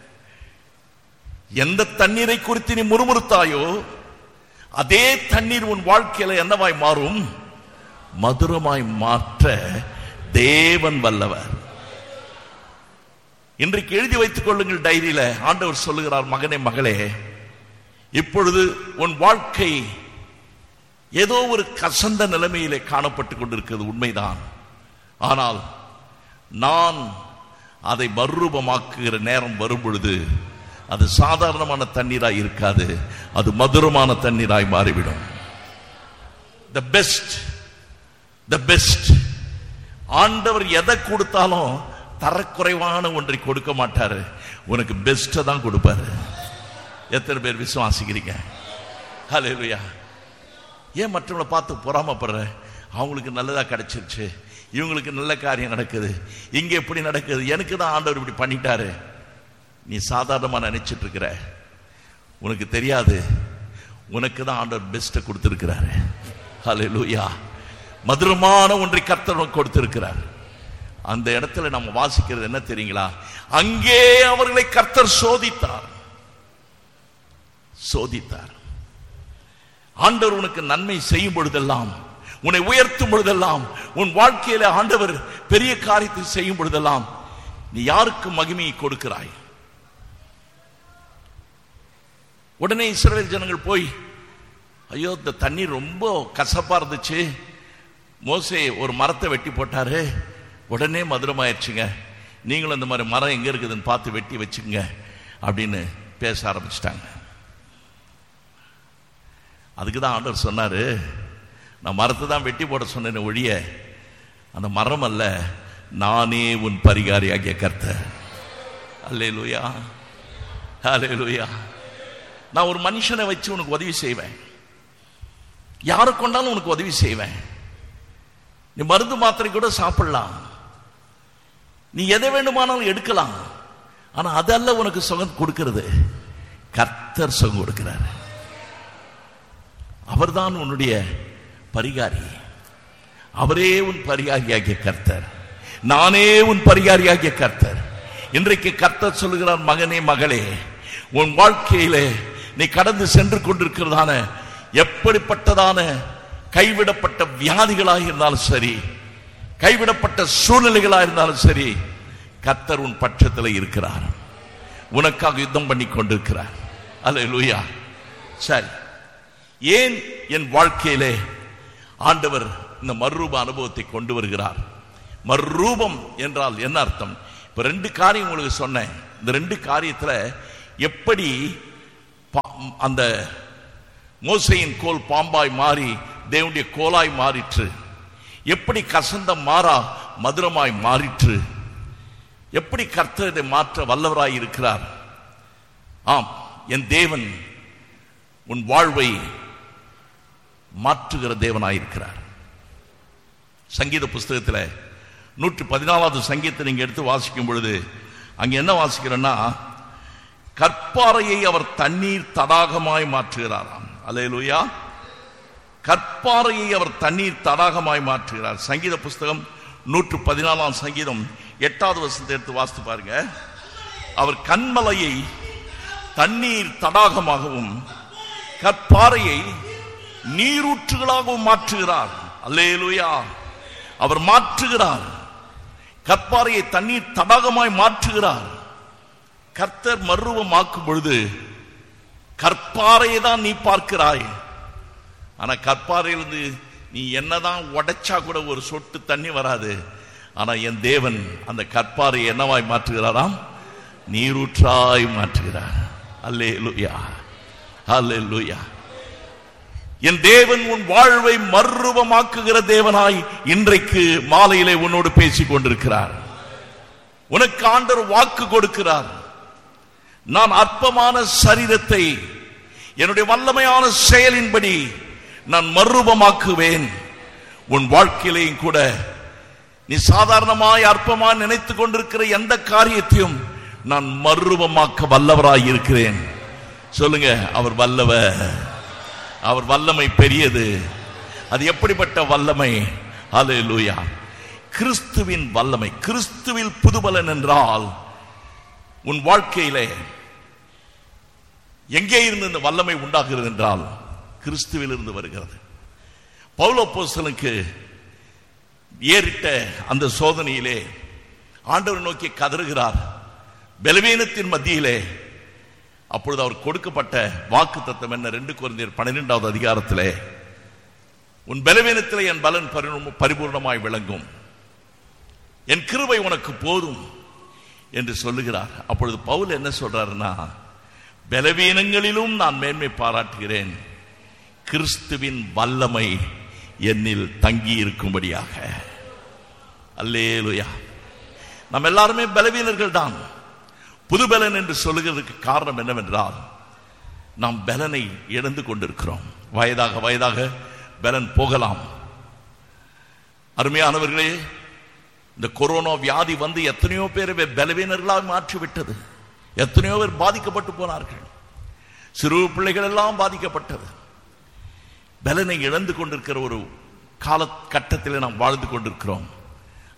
S1: எந்த தண்ணீரை குறித்து நீ முறுமுறுத்தாயோ அதே தண்ணீர் உன் வாழ்க்கையில என்னவாய் மாறும் மதுரமாய் மாற்ற தேவன் வல்லவர் இன்றைக்கு எழுதி வைத்துக் கொள்ளுங்கள் டைரியில ஆண்டவர் சொல்லுகிறார் மகனே மகளே இப்பொழுது உன் வாழ்க்கை ஏதோ ஒரு கசந்த நிலைமையிலே காணப்பட்டுக் கொண்டிருக்கிறது உண்மைதான் ஆனால் நான் அதை மறுரூபமாக்குகிற நேரம் வரும் பொழுது அது சாதாரணமான தண்ணீராய் இருக்காது அது மதுரமான தண்ணீராய் மாறிவிடும் த பெஸ்ட் த பெஸ்ட் ஆண்டவர் எதை கொடுத்தாலும் தரக்குறைவான ஒன்றை கொடுக்க மாட்டாரு உனக்கு பெஸ்ட்டை தான் கொடுப்பாரு எத்தனை பேர் விசுவாசிக்கிறீங்க ஹalleluya ஏன் மற்றவங்களை பார்த்து பொறாமப்படுற அவங்களுக்கு நல்லதா கிடைச்சிருச்சு இவங்களுக்கு நல்ல காரியம் நடக்குது இங்க எப்படி நடக்குது எனக்கு தான் ஆண்டவர் இப்படி பண்ணிட்டாரு நீ சாதாரணமா நினைச்சிட்டு இருக்கிற உனக்கு தெரியாது உனக்கு தான் ஆண்டவர் பெஸ்ட்டை கொடுத்திருக்கிறாரு ஹalleluya மதுரமான ஒன்றை கர்த்தர் உனக்கு கொடுத்திருக்கிறார் அந்த இடத்துல நம்ம வாசிக்கிறது என்ன தெரியுங்களா அங்கே அவர்களை கர்த்தர் சோதித்தார் சோதித்தார் ஆண்டவர் உனக்கு நன்மை செய்யும் பொழுதெல்லாம் உன்னை உயர்த்தும் பொழுதெல்லாம் உன் வாழ்க்கையில ஆண்டவர் பெரிய காரியத்தை செய்யும் பொழுதெல்லாம் நீ யாருக்கு மகிமையை கொடுக்கிறாய் உடனே இஸ்ரவேல் ஜனங்கள் போய் ஐயோ இந்த தண்ணீர் ரொம்ப கசப்பா இருந்துச்சு மோசே ஒரு மரத்தை வெட்டி போட்டாரு உடனே மதுரமாயிடுச்சுங்க நீங்களும் இந்த மாதிரி மரம் எங்க இருக்குதுன்னு பார்த்து வெட்டி வச்சுங்க அப்படின்னு பேச ஆரம்பிச்சிட்டாங்க அதுக்கு தான் ஆண்டவர் சொன்னாரு நான் மரத்தை தான் வெட்டி போட சொன்னேன் ஒழிய அந்த மரம் அல்ல நானே உன் பரிகாரியாகிய கர்த்தர் அல்லே லூயா அல்லே லூயா நான் ஒரு மனுஷனை வச்சு உனக்கு உதவி செய்வேன் யாரை கொண்டாலும் உனக்கு உதவி செய்வேன் நீ மருந்து மாத்திரை கூட சாப்பிடலாம் நீ எதை வேண்டுமானாலும் எடுக்கலாம் ஆனா அதல்ல உனக்கு சுகம் கொடுக்கிறது கர்த்தர் சுகம் கொடுக்கிறார் அவர்தான் உன்னுடைய பரிகாரி அவரே உன் பரிகாரியாகிய கர்த்தர் நானே உன் பரிகாரியாகிய கர்த்தர் இன்றைக்கு கர்த்தர் சொல்லுகிறார் மகனே மகளே உன் வாழ்க்கையிலே நீ கடந்து சென்று கொண்டிருக்கிறதான எப்படிப்பட்டதான கைவிடப்பட்ட வியாதிகளாக இருந்தாலும் சரி கைவிடப்பட்ட சூழ்நிலைகளாக இருந்தாலும் சரி கர்த்தர் உன் பட்சத்தில் இருக்கிறார் உனக்காக யுத்தம் பண்ணி கொண்டிருக்கிறார் அல்ல லூயா சரி ஏன் என் வாழ்க்கையிலே ஆண்டவர் இந்த மறுரூப அனுபவத்தை கொண்டு வருகிறார் மறுரூபம் என்றால் என்ன அர்த்தம் இப்ப ரெண்டு காரியம் உங்களுக்கு சொன்னேன் இந்த ரெண்டு காரியத்துல எப்படி பா- அந்த மோசையின் கோல் பாம்பாய் மாறி தேவனுடைய கோலாய் மாறிற்று எப்படி கசந்த மாறா மதுரமாய் மாறிற்று எப்படி கர்த்தர் இதை மாற்ற வல்லவராய் இருக்கிறார் ஆம் என் தேவன் உன் வாழ்வை மாற்றுகிற தேவனாயிருக்கிறார் சங்கீத புஸ்தகத்தில் நூற்று பதினாலாவது சங்கீதத்தை நீங்க எடுத்து வாசிக்கும் பொழுது அங்க என்ன வாசிக்கிறோன்னா கற்பாறையை அவர் தண்ணீர் தடாகமாய் மாற்றுகிறாராம் அல்லேலூயா கற்பாறையை அவர் தண்ணீர் தடாகமாய் மாற்றுகிறார் சங்கீத புஸ்தகம் நூற்று பதினாலாம் சங்கீதம் எட்டாவது வருஷத்தை எடுத்து வாசித்து பாருங்க அவர் கண்மலையை தண்ணீர் தடாகமாகவும் கற்பாறையை நீரூற்றுகளாகவும் மாற்றுகிறார் அல்லேலூயா அவர் மாற்றுகிறார் கற்பாறையை தண்ணீர் தடாகமாய் மாற்றுகிறார் கர்த்தர் மறுரூபமாக்கும் பொழுது கற்பாறையை தான் நீ பார்க்கிறாய் ஆனா கற்பாறையிலிருந்து நீ என்னதான் உடைச்சா கூட ஒரு சொட்டு தண்ணி வராது ஆனா என் தேவன் அந்த கற்பாறையை என்னவாய் மாற்றுகிறாராம் நீரூற்றாய் மாற்றுகிறார் அல்லே லூயா அல்லே லூயா என் தேவன் உன் வாழ்வை மறுரூபமாக்குகிற தேவனாய் இன்றைக்கு மாலையிலே உன்னோடு பேசிக் கொண்டிருக்கிறார் உனக்கு ஆண்டவர் வாக்கு கொடுக்கிறார் நான் அற்பமான சரீரத்தை என்னுடைய வல்லமையான செயலின்படி நான் மறுரூபமாக்குவேன் உன் வாழ்க்கையிலையும் கூட நீ சாதாரணமாய் அற்பமாய் நினைத்துக் கொண்டிருக்கிற எந்த காரியத்தையும் நான் மறுரூபமாக்க வல்லவராய் இருக்கிறேன் சொல்லுங்க அவர் வல்லவர் அவர் வல்லமை பெரியது அது எப்படிப்பட்ட வல்லமை ஹalleluya கிறிஸ்துவின் வல்லமை கிறிஸ்துவில் புதுபலன் என்றால் உன் வாழ்க்கையிலே எங்கே இருந்து இந்த வல்லமை உண்டாகிறது என்றால் கிறிஸ்துவில் இருந்து வருகிறது பவுலோப்போஸ்தலனுக்கு ஏறிட்ட அந்த சோதனையிலே ஆண்டவர் நோக்கி கதறுகிறார் பலவீனத்தின் மத்தியிலே அப்பொழுது அவர் கொடுக்கப்பட்ட வாக்கு தத்தம் என்ன ரெண்டு குழந்தையர் பன்னிரெண்டாவது அதிகாரத்திலே உன் பலவீனத்திலே என் பலன் பரிணு- பரிபூர்ணமாய் விளங்கும் என் கிருபை உனக்கு போதும் என்று சொல்லுகிறார் அப்பொழுது பவுல் என்ன சொல்றாருன்னா பலவீனங்களிலும் நான் மேன்மை பாராட்டுகிறேன் கிறிஸ்துவின் வல்லமை என்னில் தங்கி இருக்கும்படியாக அல்லேலுயா நம்ம எல்லாருமே பலவீனர்கள் தான் புது பலன் என்று சொல்லுகிறதுக்கு காரணம் என்னவென்றால் நாம் பலனை இழந்து கொண்டிருக்கிறோம் வயதாக வயதாக பலன் போகலாம் அருமையானவர்களே இந்த கொரோனா வியாதி வந்து எத்தனையோ பேரை பலவீனர்களாக மாற்றி விட்டது எத்தனையோ பேர் பாதிக்கப்பட்டு போனார்கள் சிறு பிள்ளைகள் எல்லாம் பாதிக்கப்பட்டது பலனை இழந்து கொண்டிருக்கிற ஒரு கால கட்டத்தில் நாம் வாழ்ந்து கொண்டிருக்கிறோம்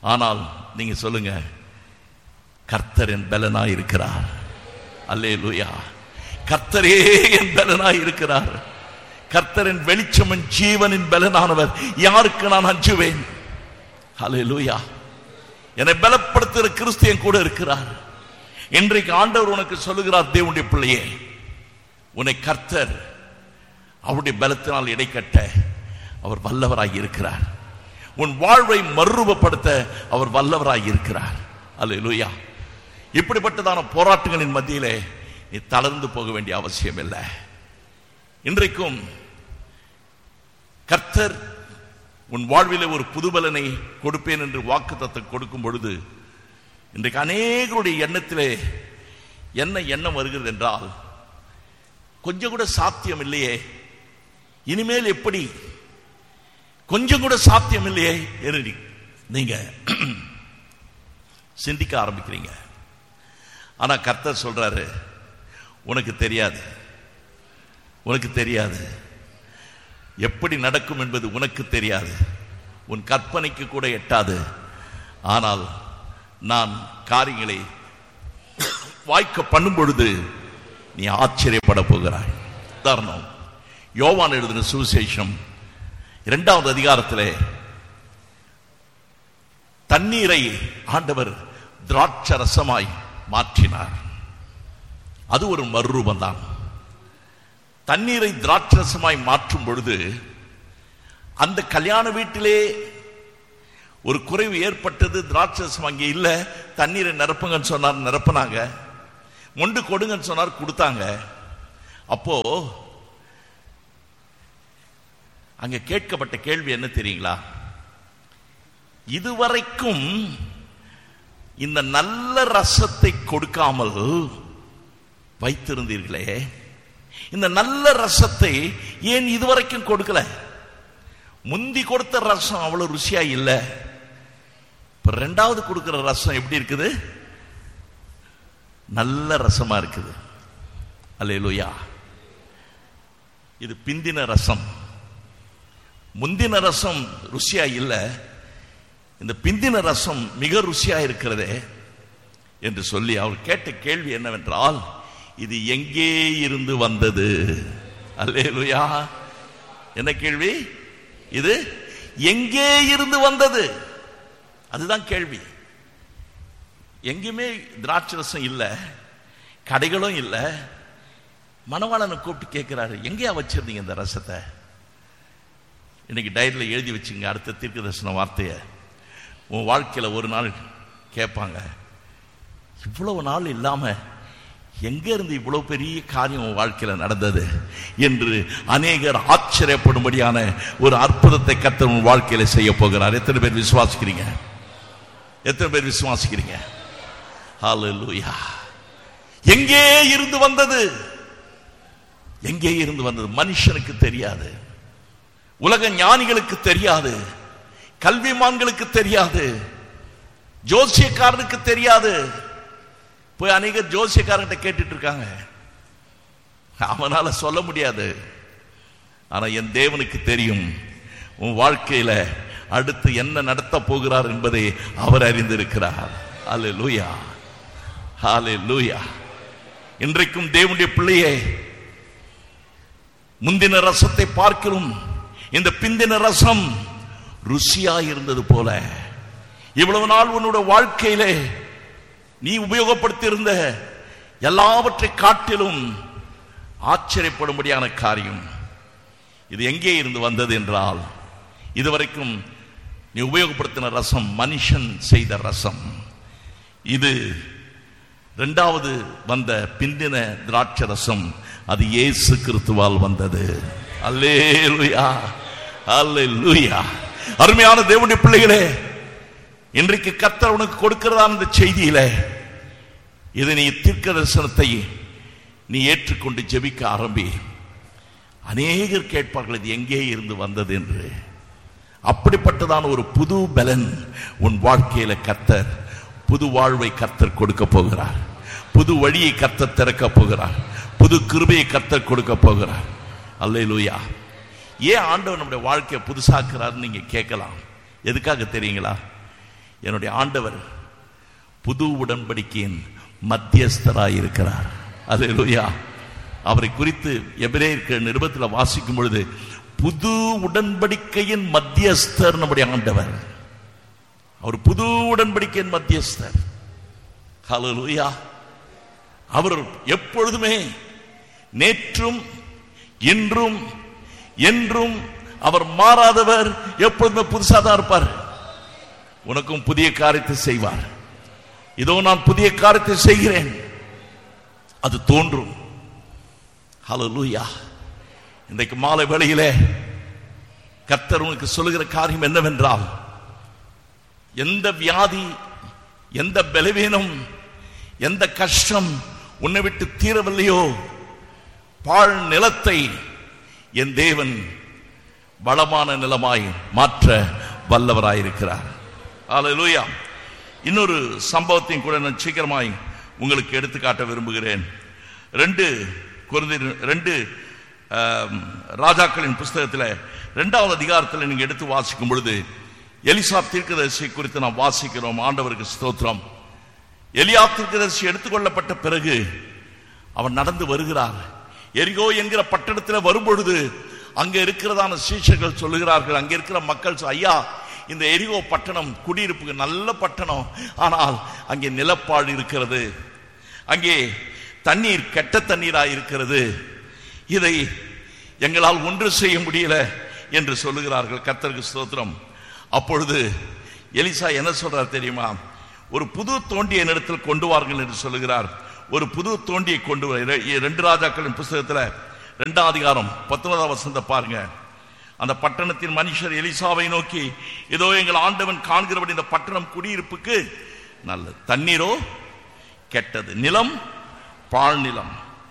S1: ஆனால் நீங்க சொல்லுங்க கர்த்தர் என் பலனாய் இருக்கிறார் அல்லே லூயா கர்த்தரே என் பலனாய் இருக்கிறார் கர்த்தரின் வெளிச்சமன் ஜீவனின் பலனானவர் யாருக்கு நான் அஞ்சுவேன் அல்லே லூயா என்னை பலப்படுத்துகிற கிறிஸ்து என் கூட இருக்கிறார் இன்றைக்கு ஆண்டவர் உனக்கு சொல்லுகிறார் தேவனுடைய பிள்ளையே உன்னை கர்த்தர் அவருடைய பலத்தினால் இடைக்கட்ட அவர் வல்லவராய் இருக்கிறார் உன் வாழ்வை மறுரூபப்படுத்த அவர் வல்லவராய் இருக்கிறார் அல்லேலூயா இப்படிப்பட்டதான போராட்டங்களின் மத்தியிலே நீ தளர்ந்து போக வேண்டிய அவசியம் இல்லை இன்றைக்கும் கர்த்தர் உன் வாழ்விலே ஒரு புதுபலனை கொடுப்பேன் என்று வாக்குத்தத்தை கொடுக்கும் பொழுது இன்றைக்கு அநேகருடைய எண்ணத்திலே என்ன எண்ணம் வருகிறது என்றால் கொஞ்சம் கூட சாத்தியம் இல்லையே இனிமேல் எப்படி கொஞ்சம் கூட சாத்தியம் இல்லையே என்று நீங்க சிந்திக்க ஆரம்பிக்கிறீங்க ஆனா கர்த்தர் சொல்றாரு உனக்கு தெரியாது உனக்கு தெரியாது எப்படி நடக்கும் என்பது உனக்கு தெரியாது உன் கற்பனைக்கு கூட எட்டாது ஆனால் நான் காரியங்களை வாய்க்க பண்ணும் பொழுது நீ ஆச்சரியப்பட போகிறாய் உதாரணம் யோவான் எழுதின சுவிசேஷம் இரண்டாவது அதிகாரத்திலே தண்ணீரை ஆண்டவர் திராட்ச ரசமாய் மாற்றினார் அது ஒரு மறுரூபம் தான் தண்ணீரை திராட்சரசமாய் மாற்றும் பொழுது அந்த கல்யாண வீட்டிலே ஒரு குறைவு ஏற்பட்டது திராட்சரசம் அங்கே இல்ல தண்ணீரை நிரப்புங்கன்னு சொன்னார் நிரப்புனாங்க மொண்டு கொடுங்கன்னு சொன்னார் கொடுத்தாங்க அப்போ அங்க கேட்கப்பட்ட கேள்வி என்ன தெரியுங்களா இதுவரைக்கும் இந்த நல்ல ரசத்தை கொடுக்காமல் வைத்திருந்தீர்களே இந்த நல்ல ரசத்தை ஏன் இதுவரைக்கும் கொடுக்கல முந்தி கொடுத்த ரசம் அவ்வளவு ருசியா இல்ல இப்ப ரெண்டாவது கொடுக்கிற ரசம் எப்படி இருக்குது நல்ல ரசமா இருக்குது அல்லேலூயா இது பிந்தின ரசம் முந்தின ரசம் ருசியா இல்ல இந்த பிந்தின ரசம் மிக ருசியா இருக்கிறதே என்று சொல்லி அவர் கேட்ட கேள்வி என்னவென்றால் இது எங்கே இருந்து வந்தது அல்லேலூயா என்ன கேள்வி இது எங்கே இருந்து வந்தது அதுதான் கேள்வி எங்கேயுமே திராட்சை ரசம் இல்லை கடைகளும் இல்லை மணவாளனை கூப்பிட்டு கேட்கிறாரு எங்கேயா வச்சிருந்தீங்க இந்த ரசத்தை இன்னைக்கு டைரியில் எழுதி வச்சுங்க அடுத்த தீர்க்க தரிசன வார்த்தையை உன் வாழ்க்கையில ஒரு நாள் கேட்பாங்க இவ்வளவு நாள் இல்லாம எங்க இருந்து இவ்வளவு பெரிய காரியம் உன் வாழ்க்கையில நடந்தது என்று அநேகர் ஆச்சரியப்படும்படியான ஒரு அற்புதத்தை கர்த்தர் உன் வாழ்க்கையில செய்ய போகிறார் எத்தனை பேர் விசுவாசிக்கிறீங்க எத்தனை பேர் விசுவாசிக்கிறீங்க ஹalleluya எங்கே இருந்து வந்தது எங்கே இருந்து வந்தது மனுஷனுக்கு தெரியாது உலக ஞானிகளுக்கு தெரியாது கல்விமான்களுக்கு தெரியாது ஜோசியக்காரனுக்கு தெரியாது போய் அநேகர் ஜோசியக்காரன்கிட்ட கேட்டுட்டு இருக்காங்க அவனால சொல்ல முடியாது ஆனா என் தேவனுக்கு தெரியும் உன் வாழ்க்கையில அடுத்து என்ன நடத்த போகிறார் என்பதை அவர் அறிந்திருக்கிறார் அல்ல லூயா ஹாலே லூயா இன்றைக்கும் தேவனுடைய பிள்ளையே முந்தின ரசத்தை பார்க்கிறோம் இந்த பிந்தின ரசம் ருசியா இருந்தது போல இவ்வளவு நாள் உன்னோட வாழ்க்கையிலே நீ உபயோகப்படுத்தியிருந்த எல்லாவற்றை காட்டிலும் ஆச்சரியப்படும்படியான காரியம் இது எங்கே இருந்து வந்தது என்றால் இதுவரைக்கும் நீ உபயோகப்படுத்தின ரசம் மனுஷன் செய்த ரசம் இது இரண்டாவது வந்த பிந்தின திராட்சை ரசம் அது இயேசு கிறிஸ்துவால் வந்தது அல்லேலூயா அல்லேலூயா அருமையான தேவனுடைய பிள்ளைகளே இன்றைக்கு கர்த்தர் உனக்கு கொடுக்கிறதா இந்த செய்தியில இது நீ தீர்க்க தரிசனத்தை நீ ஏற்றுக்கொண்டு ஜெபிக்க ஆரம்பி அநேகர் கேட்பார்கள் இது எங்கே இருந்து வந்தது என்று அப்படிப்பட்டதான ஒரு புது பலன் உன் வாழ்க்கையில கர்த்தர் புது வாழ்வை கர்த்தர் கொடுக்க போகிறார் புது வழியை கர்த்தர் திறக்க போகிறார் புது கிருபையை கர்த்தர் கொடுக்க போகிறார் அல்லேலூயா ஏன் ஆண்டவர் நம்முடைய வாழ்க்கையை புதுசாக்குறாருன்னு நீங்க கேட்கலாம் எதுக்காக தெரியுங்களா என்னுடைய ஆண்டவர் புது உடன்படிக்கையின் மத்தியஸ்தராய் இருக்கிறார் அல்லேலூயா அவரை குறித்து எபிரேயருக்கு நிருபத்தில் வாசிக்கும் பொழுது புது உடன்படிக்கையின் மத்தியஸ்தர் நம்முடைய ஆண்டவர் அவர் புது உடன்படிக்கையின் மத்தியஸ்தர் ஹalleluya அவர் எப்பொழுதுமே நேற்றும் இன்றும் என்றும் அவர் மாறாதவர் எப்பொழுதுமே புதுசா தான் இருப்பார் உனக்கும் புதிய காரியத்தை செய்வார் இதோ நான் புதிய காரியத்தை செய்கிறேன் அது தோன்றும் ஹalleluya இன்றைக்கு மாலை வேளையிலே கர்த்தர் உனக்கு சொல்லுகிற காரியம் என்னவென்றால் எந்த வியாதி எந்த பலவீனம் எந்த கஷ்டம் உன்னை விட்டு தீரவில்லையோ பாழ் நிலத்தை என் தேவன் வளமான நிலமாய் மாற்ற வல்லவராயிருக்கிறார் அல்லேலூயா இன்னொரு சம்பவத்தையும் கூட நான் சீக்கிரமாய் உங்களுக்கு எடுத்துக்காட்ட விரும்புகிறேன் ரெண்டு குருந்தி ரெண்டு ஆம், ராஜாக்களின் புஸ்தகத்தில் ரெண்டாவது அதிகாரத்தில் நீங்க எடுத்து வாசிக்கும் பொழுது எலிசா தீர்க்கதரிசி குறித்து நாம் வாசிக்கிறோம் ஆண்டவருக்கு ஸ்தோத்திரம் எலியா தீர்க்கதரிசி எடுத்துக்கொள்ளப்பட்ட பிறகு அவன் நடந்து வருகிறார் எரிகோ என்கிற பட்டணத்தில் வரும்பொழுது அங்க இருக்கிறதான சீஷர்கள் சொல்லுகிறார்கள் அங்க இருக்கிற மக்கள் சொ- ஐயா இந்த எரிகோ பட்டணம் குடியிருப்புக்கு நல்ல பட்டணம் ஆனால் அங்கே நிலப்பாடு இருக்கிறது அங்கே தண்ணீர் கெட்ட தண்ணீராய் இருக்கிறது இதை எங்களால் ஒன்று செய்ய முடியல என்று சொல்லுகிறார்கள் கர்த்தருக்கு ஸ்தோத்திரம் அப்பொழுது எலிசா என்ன சொல்றார் தெரியுமா ஒரு புது தோண்டியை என்னிடத்தில் கொண்டு வாருங்கள் என்று சொல்லுகிறார் ஒரு புது தோண்டியை கொண்டு வர இர- ரெண்டு ராஜாக்களின் புஸ்தகத்துல ரெண்டாம் அதிகாரம் பத்தொன்பதாம் வசந்த பாருங்க அந்த பட்டணத்தின் மனுஷர் எலிசாவை நோக்கி இதோ எங்கள் ஆண்டவன் காண்கிறபடி இந்த பட்டணம் குடியிருப்புக்கு நல்லது தண்ணீரோ கெட்டது நிலம் பாழ் நிலம்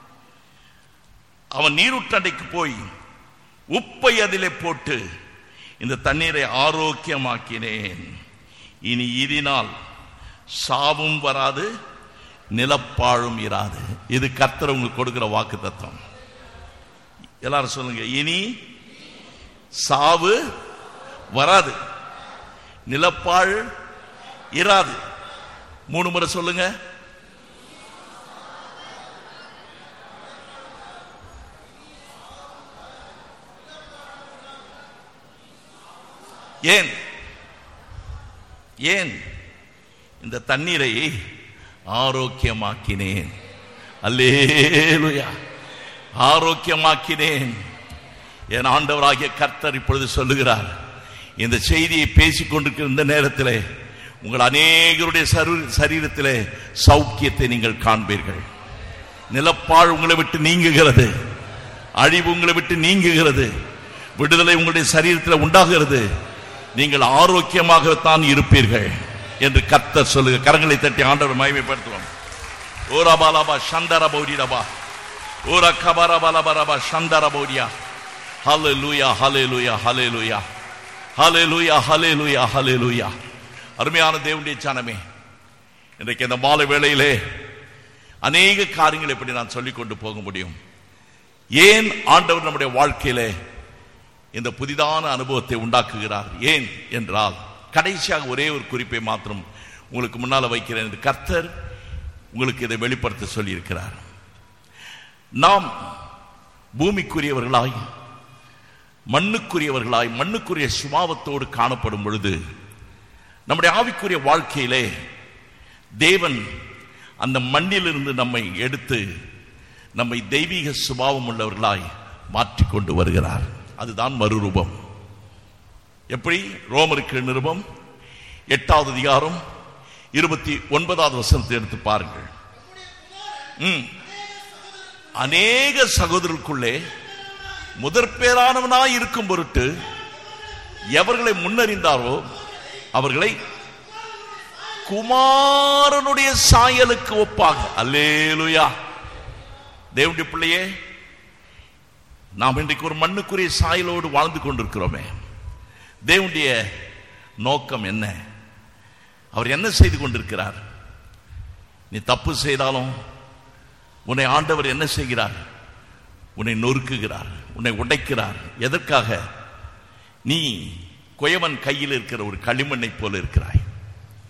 S1: அவன் நீருட்டண்டைக்கு போய் உப்பை அதிலே போட்டு இந்த தண்ணீரை ஆரோக்கியமாக்கினேன் இனி இதனால் சாவும் வராது நிலப்பாழும் இராது இது கர்த்தர் உங்களுக்கு கொடுக்கிற வாக்கு தத்துவம் எல்லாரும் சொல்லுங்க இனி சாவு வராது நிலப்பாழ் இராது மூணு முறை சொல்லுங்க ஏன் ஏன் இந்த தண்ணீரை ஆரோக்கியமாக்கினேன் அல்லேலுயா ஆரோக்கியமாக்கினேன் என் ஆண்டவராகிய கர்த்தர் இப்பொழுது சொல்லுகிறார் இந்த செய்தியை பேசிக் கொண்டிருக்கிற இந்த நேரத்திலே உங்கள் அநேகருடைய சரு- சரீரத்திலே சௌக்கியத்தை நீங்கள் காண்பீர்கள் நிலப்பாழ் உங்களை விட்டு நீங்குகிறது அழிவு உங்களை விட்டு நீங்குகிறது விடுதலை உங்களுடைய சரீரத்தில் உண்டாகிறது நீங்கள் ஆரோக்கியமாகத்தான் இருப்பீர்கள் என்று கர்த்தர் சொல்லுங்க கரங்களை தட்டி ஆண்டவர் மகிமைப்படுத்துவோம் ஓரா பாலாபா சந்தர பௌரிடபா ஓரா கபர பலபரபா சந்தர பௌரியா ஹலே லூயா ஹலே லூயா ஹலே லூயா ஹலே லூயா ஹலே லூயா ஹலே லூயா அருமையான தேவனுடைய சனமே இன்றைக்கு இந்த மாலை வேளையிலே அநேக காரியங்களை இப்படி நான் சொல்லிக் கொண்டு போக முடியும் ஏன் ஆண்டவர் நம்முடைய வாழ்க்கையிலே இந்த புதிதான அனுபவத்தை உண்டாக்குகிறார் ஏன் என்றால் கடைசியாக ஒரே ஒரு குறிப்பை மாத்திரம் உங்களுக்கு முன்னால வைக்கிறேன் இந்த கர்த்தர் உங்களுக்கு இதை வெளிப்படுத்த சொல்லியிருக்கிறார் நாம் பூமிக்குரியவர்களாய் மண்ணுக்குரியவர்களாய் மண்ணுக்குரிய சுபாவத்தோடு காணப்படும் பொழுது நம்முடைய ஆவிக்குரிய வாழ்க்கையிலே தேவன் அந்த மண்ணிலிருந்து நம்மை எடுத்து நம்மை தெய்வீக சுபாவம் உள்ளவர்களாய் மாற்றிக்கொண்டு வருகிறார் அதுதான் மறுரூபம் எப்படி ரோமருக்கு நிருபம் எட்டாவது அதிகாரம் இருபத்தி ஒன்பதாவது வசனத்தை எடுத்து பாருங்கள் ம். அநேக சகோதரருக்குள்ளே முதற் பேரானவனாய் இருக்கும் பொருட்டு எவர்களை முன்னறிந்தாரோ அவர்களை குமாரனுடைய சாயலுக்கு ஒப்பாக அல்லேலுயா தேவனுடைய பிள்ளையே நாம் இன்றைக்கு ஒரு மண்ணுக்குரிய சாயலோடு வாழ்ந்து கொண்டிருக்கிறோமே தேவனுடைய நோக்கம் என்ன அவர் என்ன செய்து கொண்டிருக்கிறார் நீ தப்பு செய்தாலும் உன்னை ஆண்டவர் என்ன செய்கிறார் உன்னை நொறுக்குகிறார் உன்னை உடைக்கிறார் எதற்காக நீ குயவன் கையில் இருக்கிற ஒரு களிமண்ணை போல இருக்கிறாய்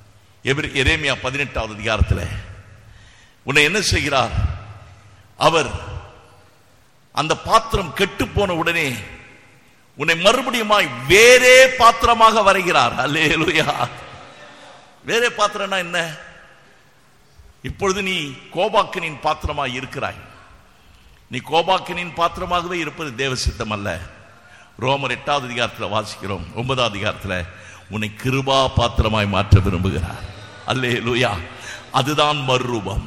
S1: எபிர- எரேமியா பதினெட்டாவது அதிகாரத்தில் உன்னை என்ன செய்கிறார் அவர் அந்த பாத்திரம் கெட்டு போன உடனே உன்னை மறுபடியுமாய் வேறே பாத்திரமாக வரைகிறார் அல்லேலூயா வேறே பாத்திரம்னா என்ன இப்பொழுது நீ கோபாக்கினின் பாத்திரமாய் இருக்கிறாய் நீ கோபாக்கினின் பாத்திரமாகவே இருப்பது தேவ சித்தம் அல்ல ரோமர் எட்டாவது அதிகாரத்தில் வாசிக்கிறோம் ஒன்பதாவது அதிகாரத்தில் உன்னை கிருபா பாத்திரமாய் மாற்ற விரும்புகிறார் அல்லே லூயா அதுதான் மறுரூபம்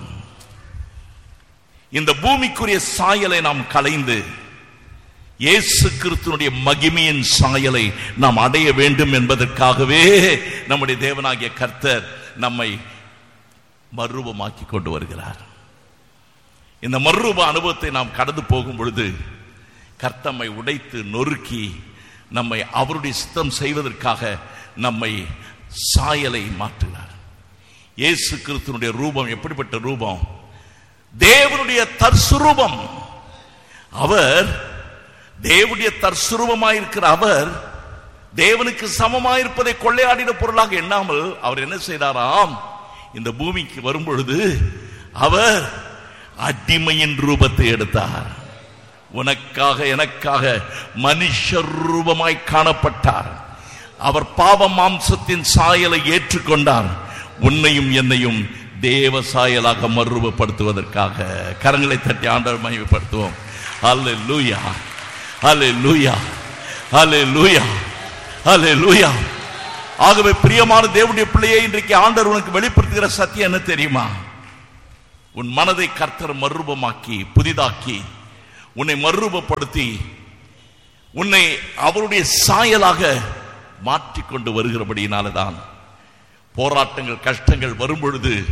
S1: இந்த பூமிக்குரிய சாயலை நாம் களைந்து இயேசு கிறிஸ்துனுடைய மகிமையின் சாயலை நாம் அடைய வேண்டும் என்பதற்காகவே நம்முடைய தேவனாகிய கர்த்தர் நம்மை மறுரூபமாக்கி கொண்டு வருகிறார் இந்த மறுரூப அனுபவத்தை நாம் கடந்து போகும் பொழுது கர்த்தம்மை உடைத்து நொறுக்கி நம்மை அவருடைய சித்தம் செய்வதற்காக நம்மை சாயலை மாற்றுகிறார் இயேசு கிறிஸ்துனுடைய ரூபம் எப்படிப்பட்ட ரூபம் தேவனுடைய தற்சுரூபம் அவர் தேவனுடைய தற்சுரூபமாயிருக்கிற அவர் தேவனுக்கு சமமாயிருப்பதை கொள்ளையாடின பொருளாக எண்ணாமல் அவர் என்ன செய்தாராம் இந்த பூமிக்கு வரும் பொழுது அவர் அடிமையின் ரூபத்தை எடுத்தார் உனக்காக எனக்காக மனுஷ ரூபமாய் காணப்பட்டார் அவர் பாவ மாம்சத்தின் சாயலை ஏற்றுக்கொண்டார் உன்னையும் என்னையும் தேவ சாயலாக மறுரூபப்படுத்துவதற்காக கரங்களை தட்டி ஆண்டவர் மகிமைப்படுத்துவோம் அல்ல லூயா அல்ல லூயா அல்ல லூயா அல்ல லூயா ஆகவே பிரியமான தேவனுடைய பிள்ளையை இன்றைக்கு ஆண்டவர் உனக்கு வெளிப்படுத்துகிற சத்தியம் என்ன தெரியுமா உன் மனதை கர்த்தர் மறுரூபமாக்கி புதிதாக்கி உன்னை மறுரூபப்படுத்தி உன்னை அவருடைய சாயலாக மாற்றிக்கொண்டு வருகிறபடியினாலதான் போராட்டங்கள் கஷ்டங்கள் வரும் பொழுது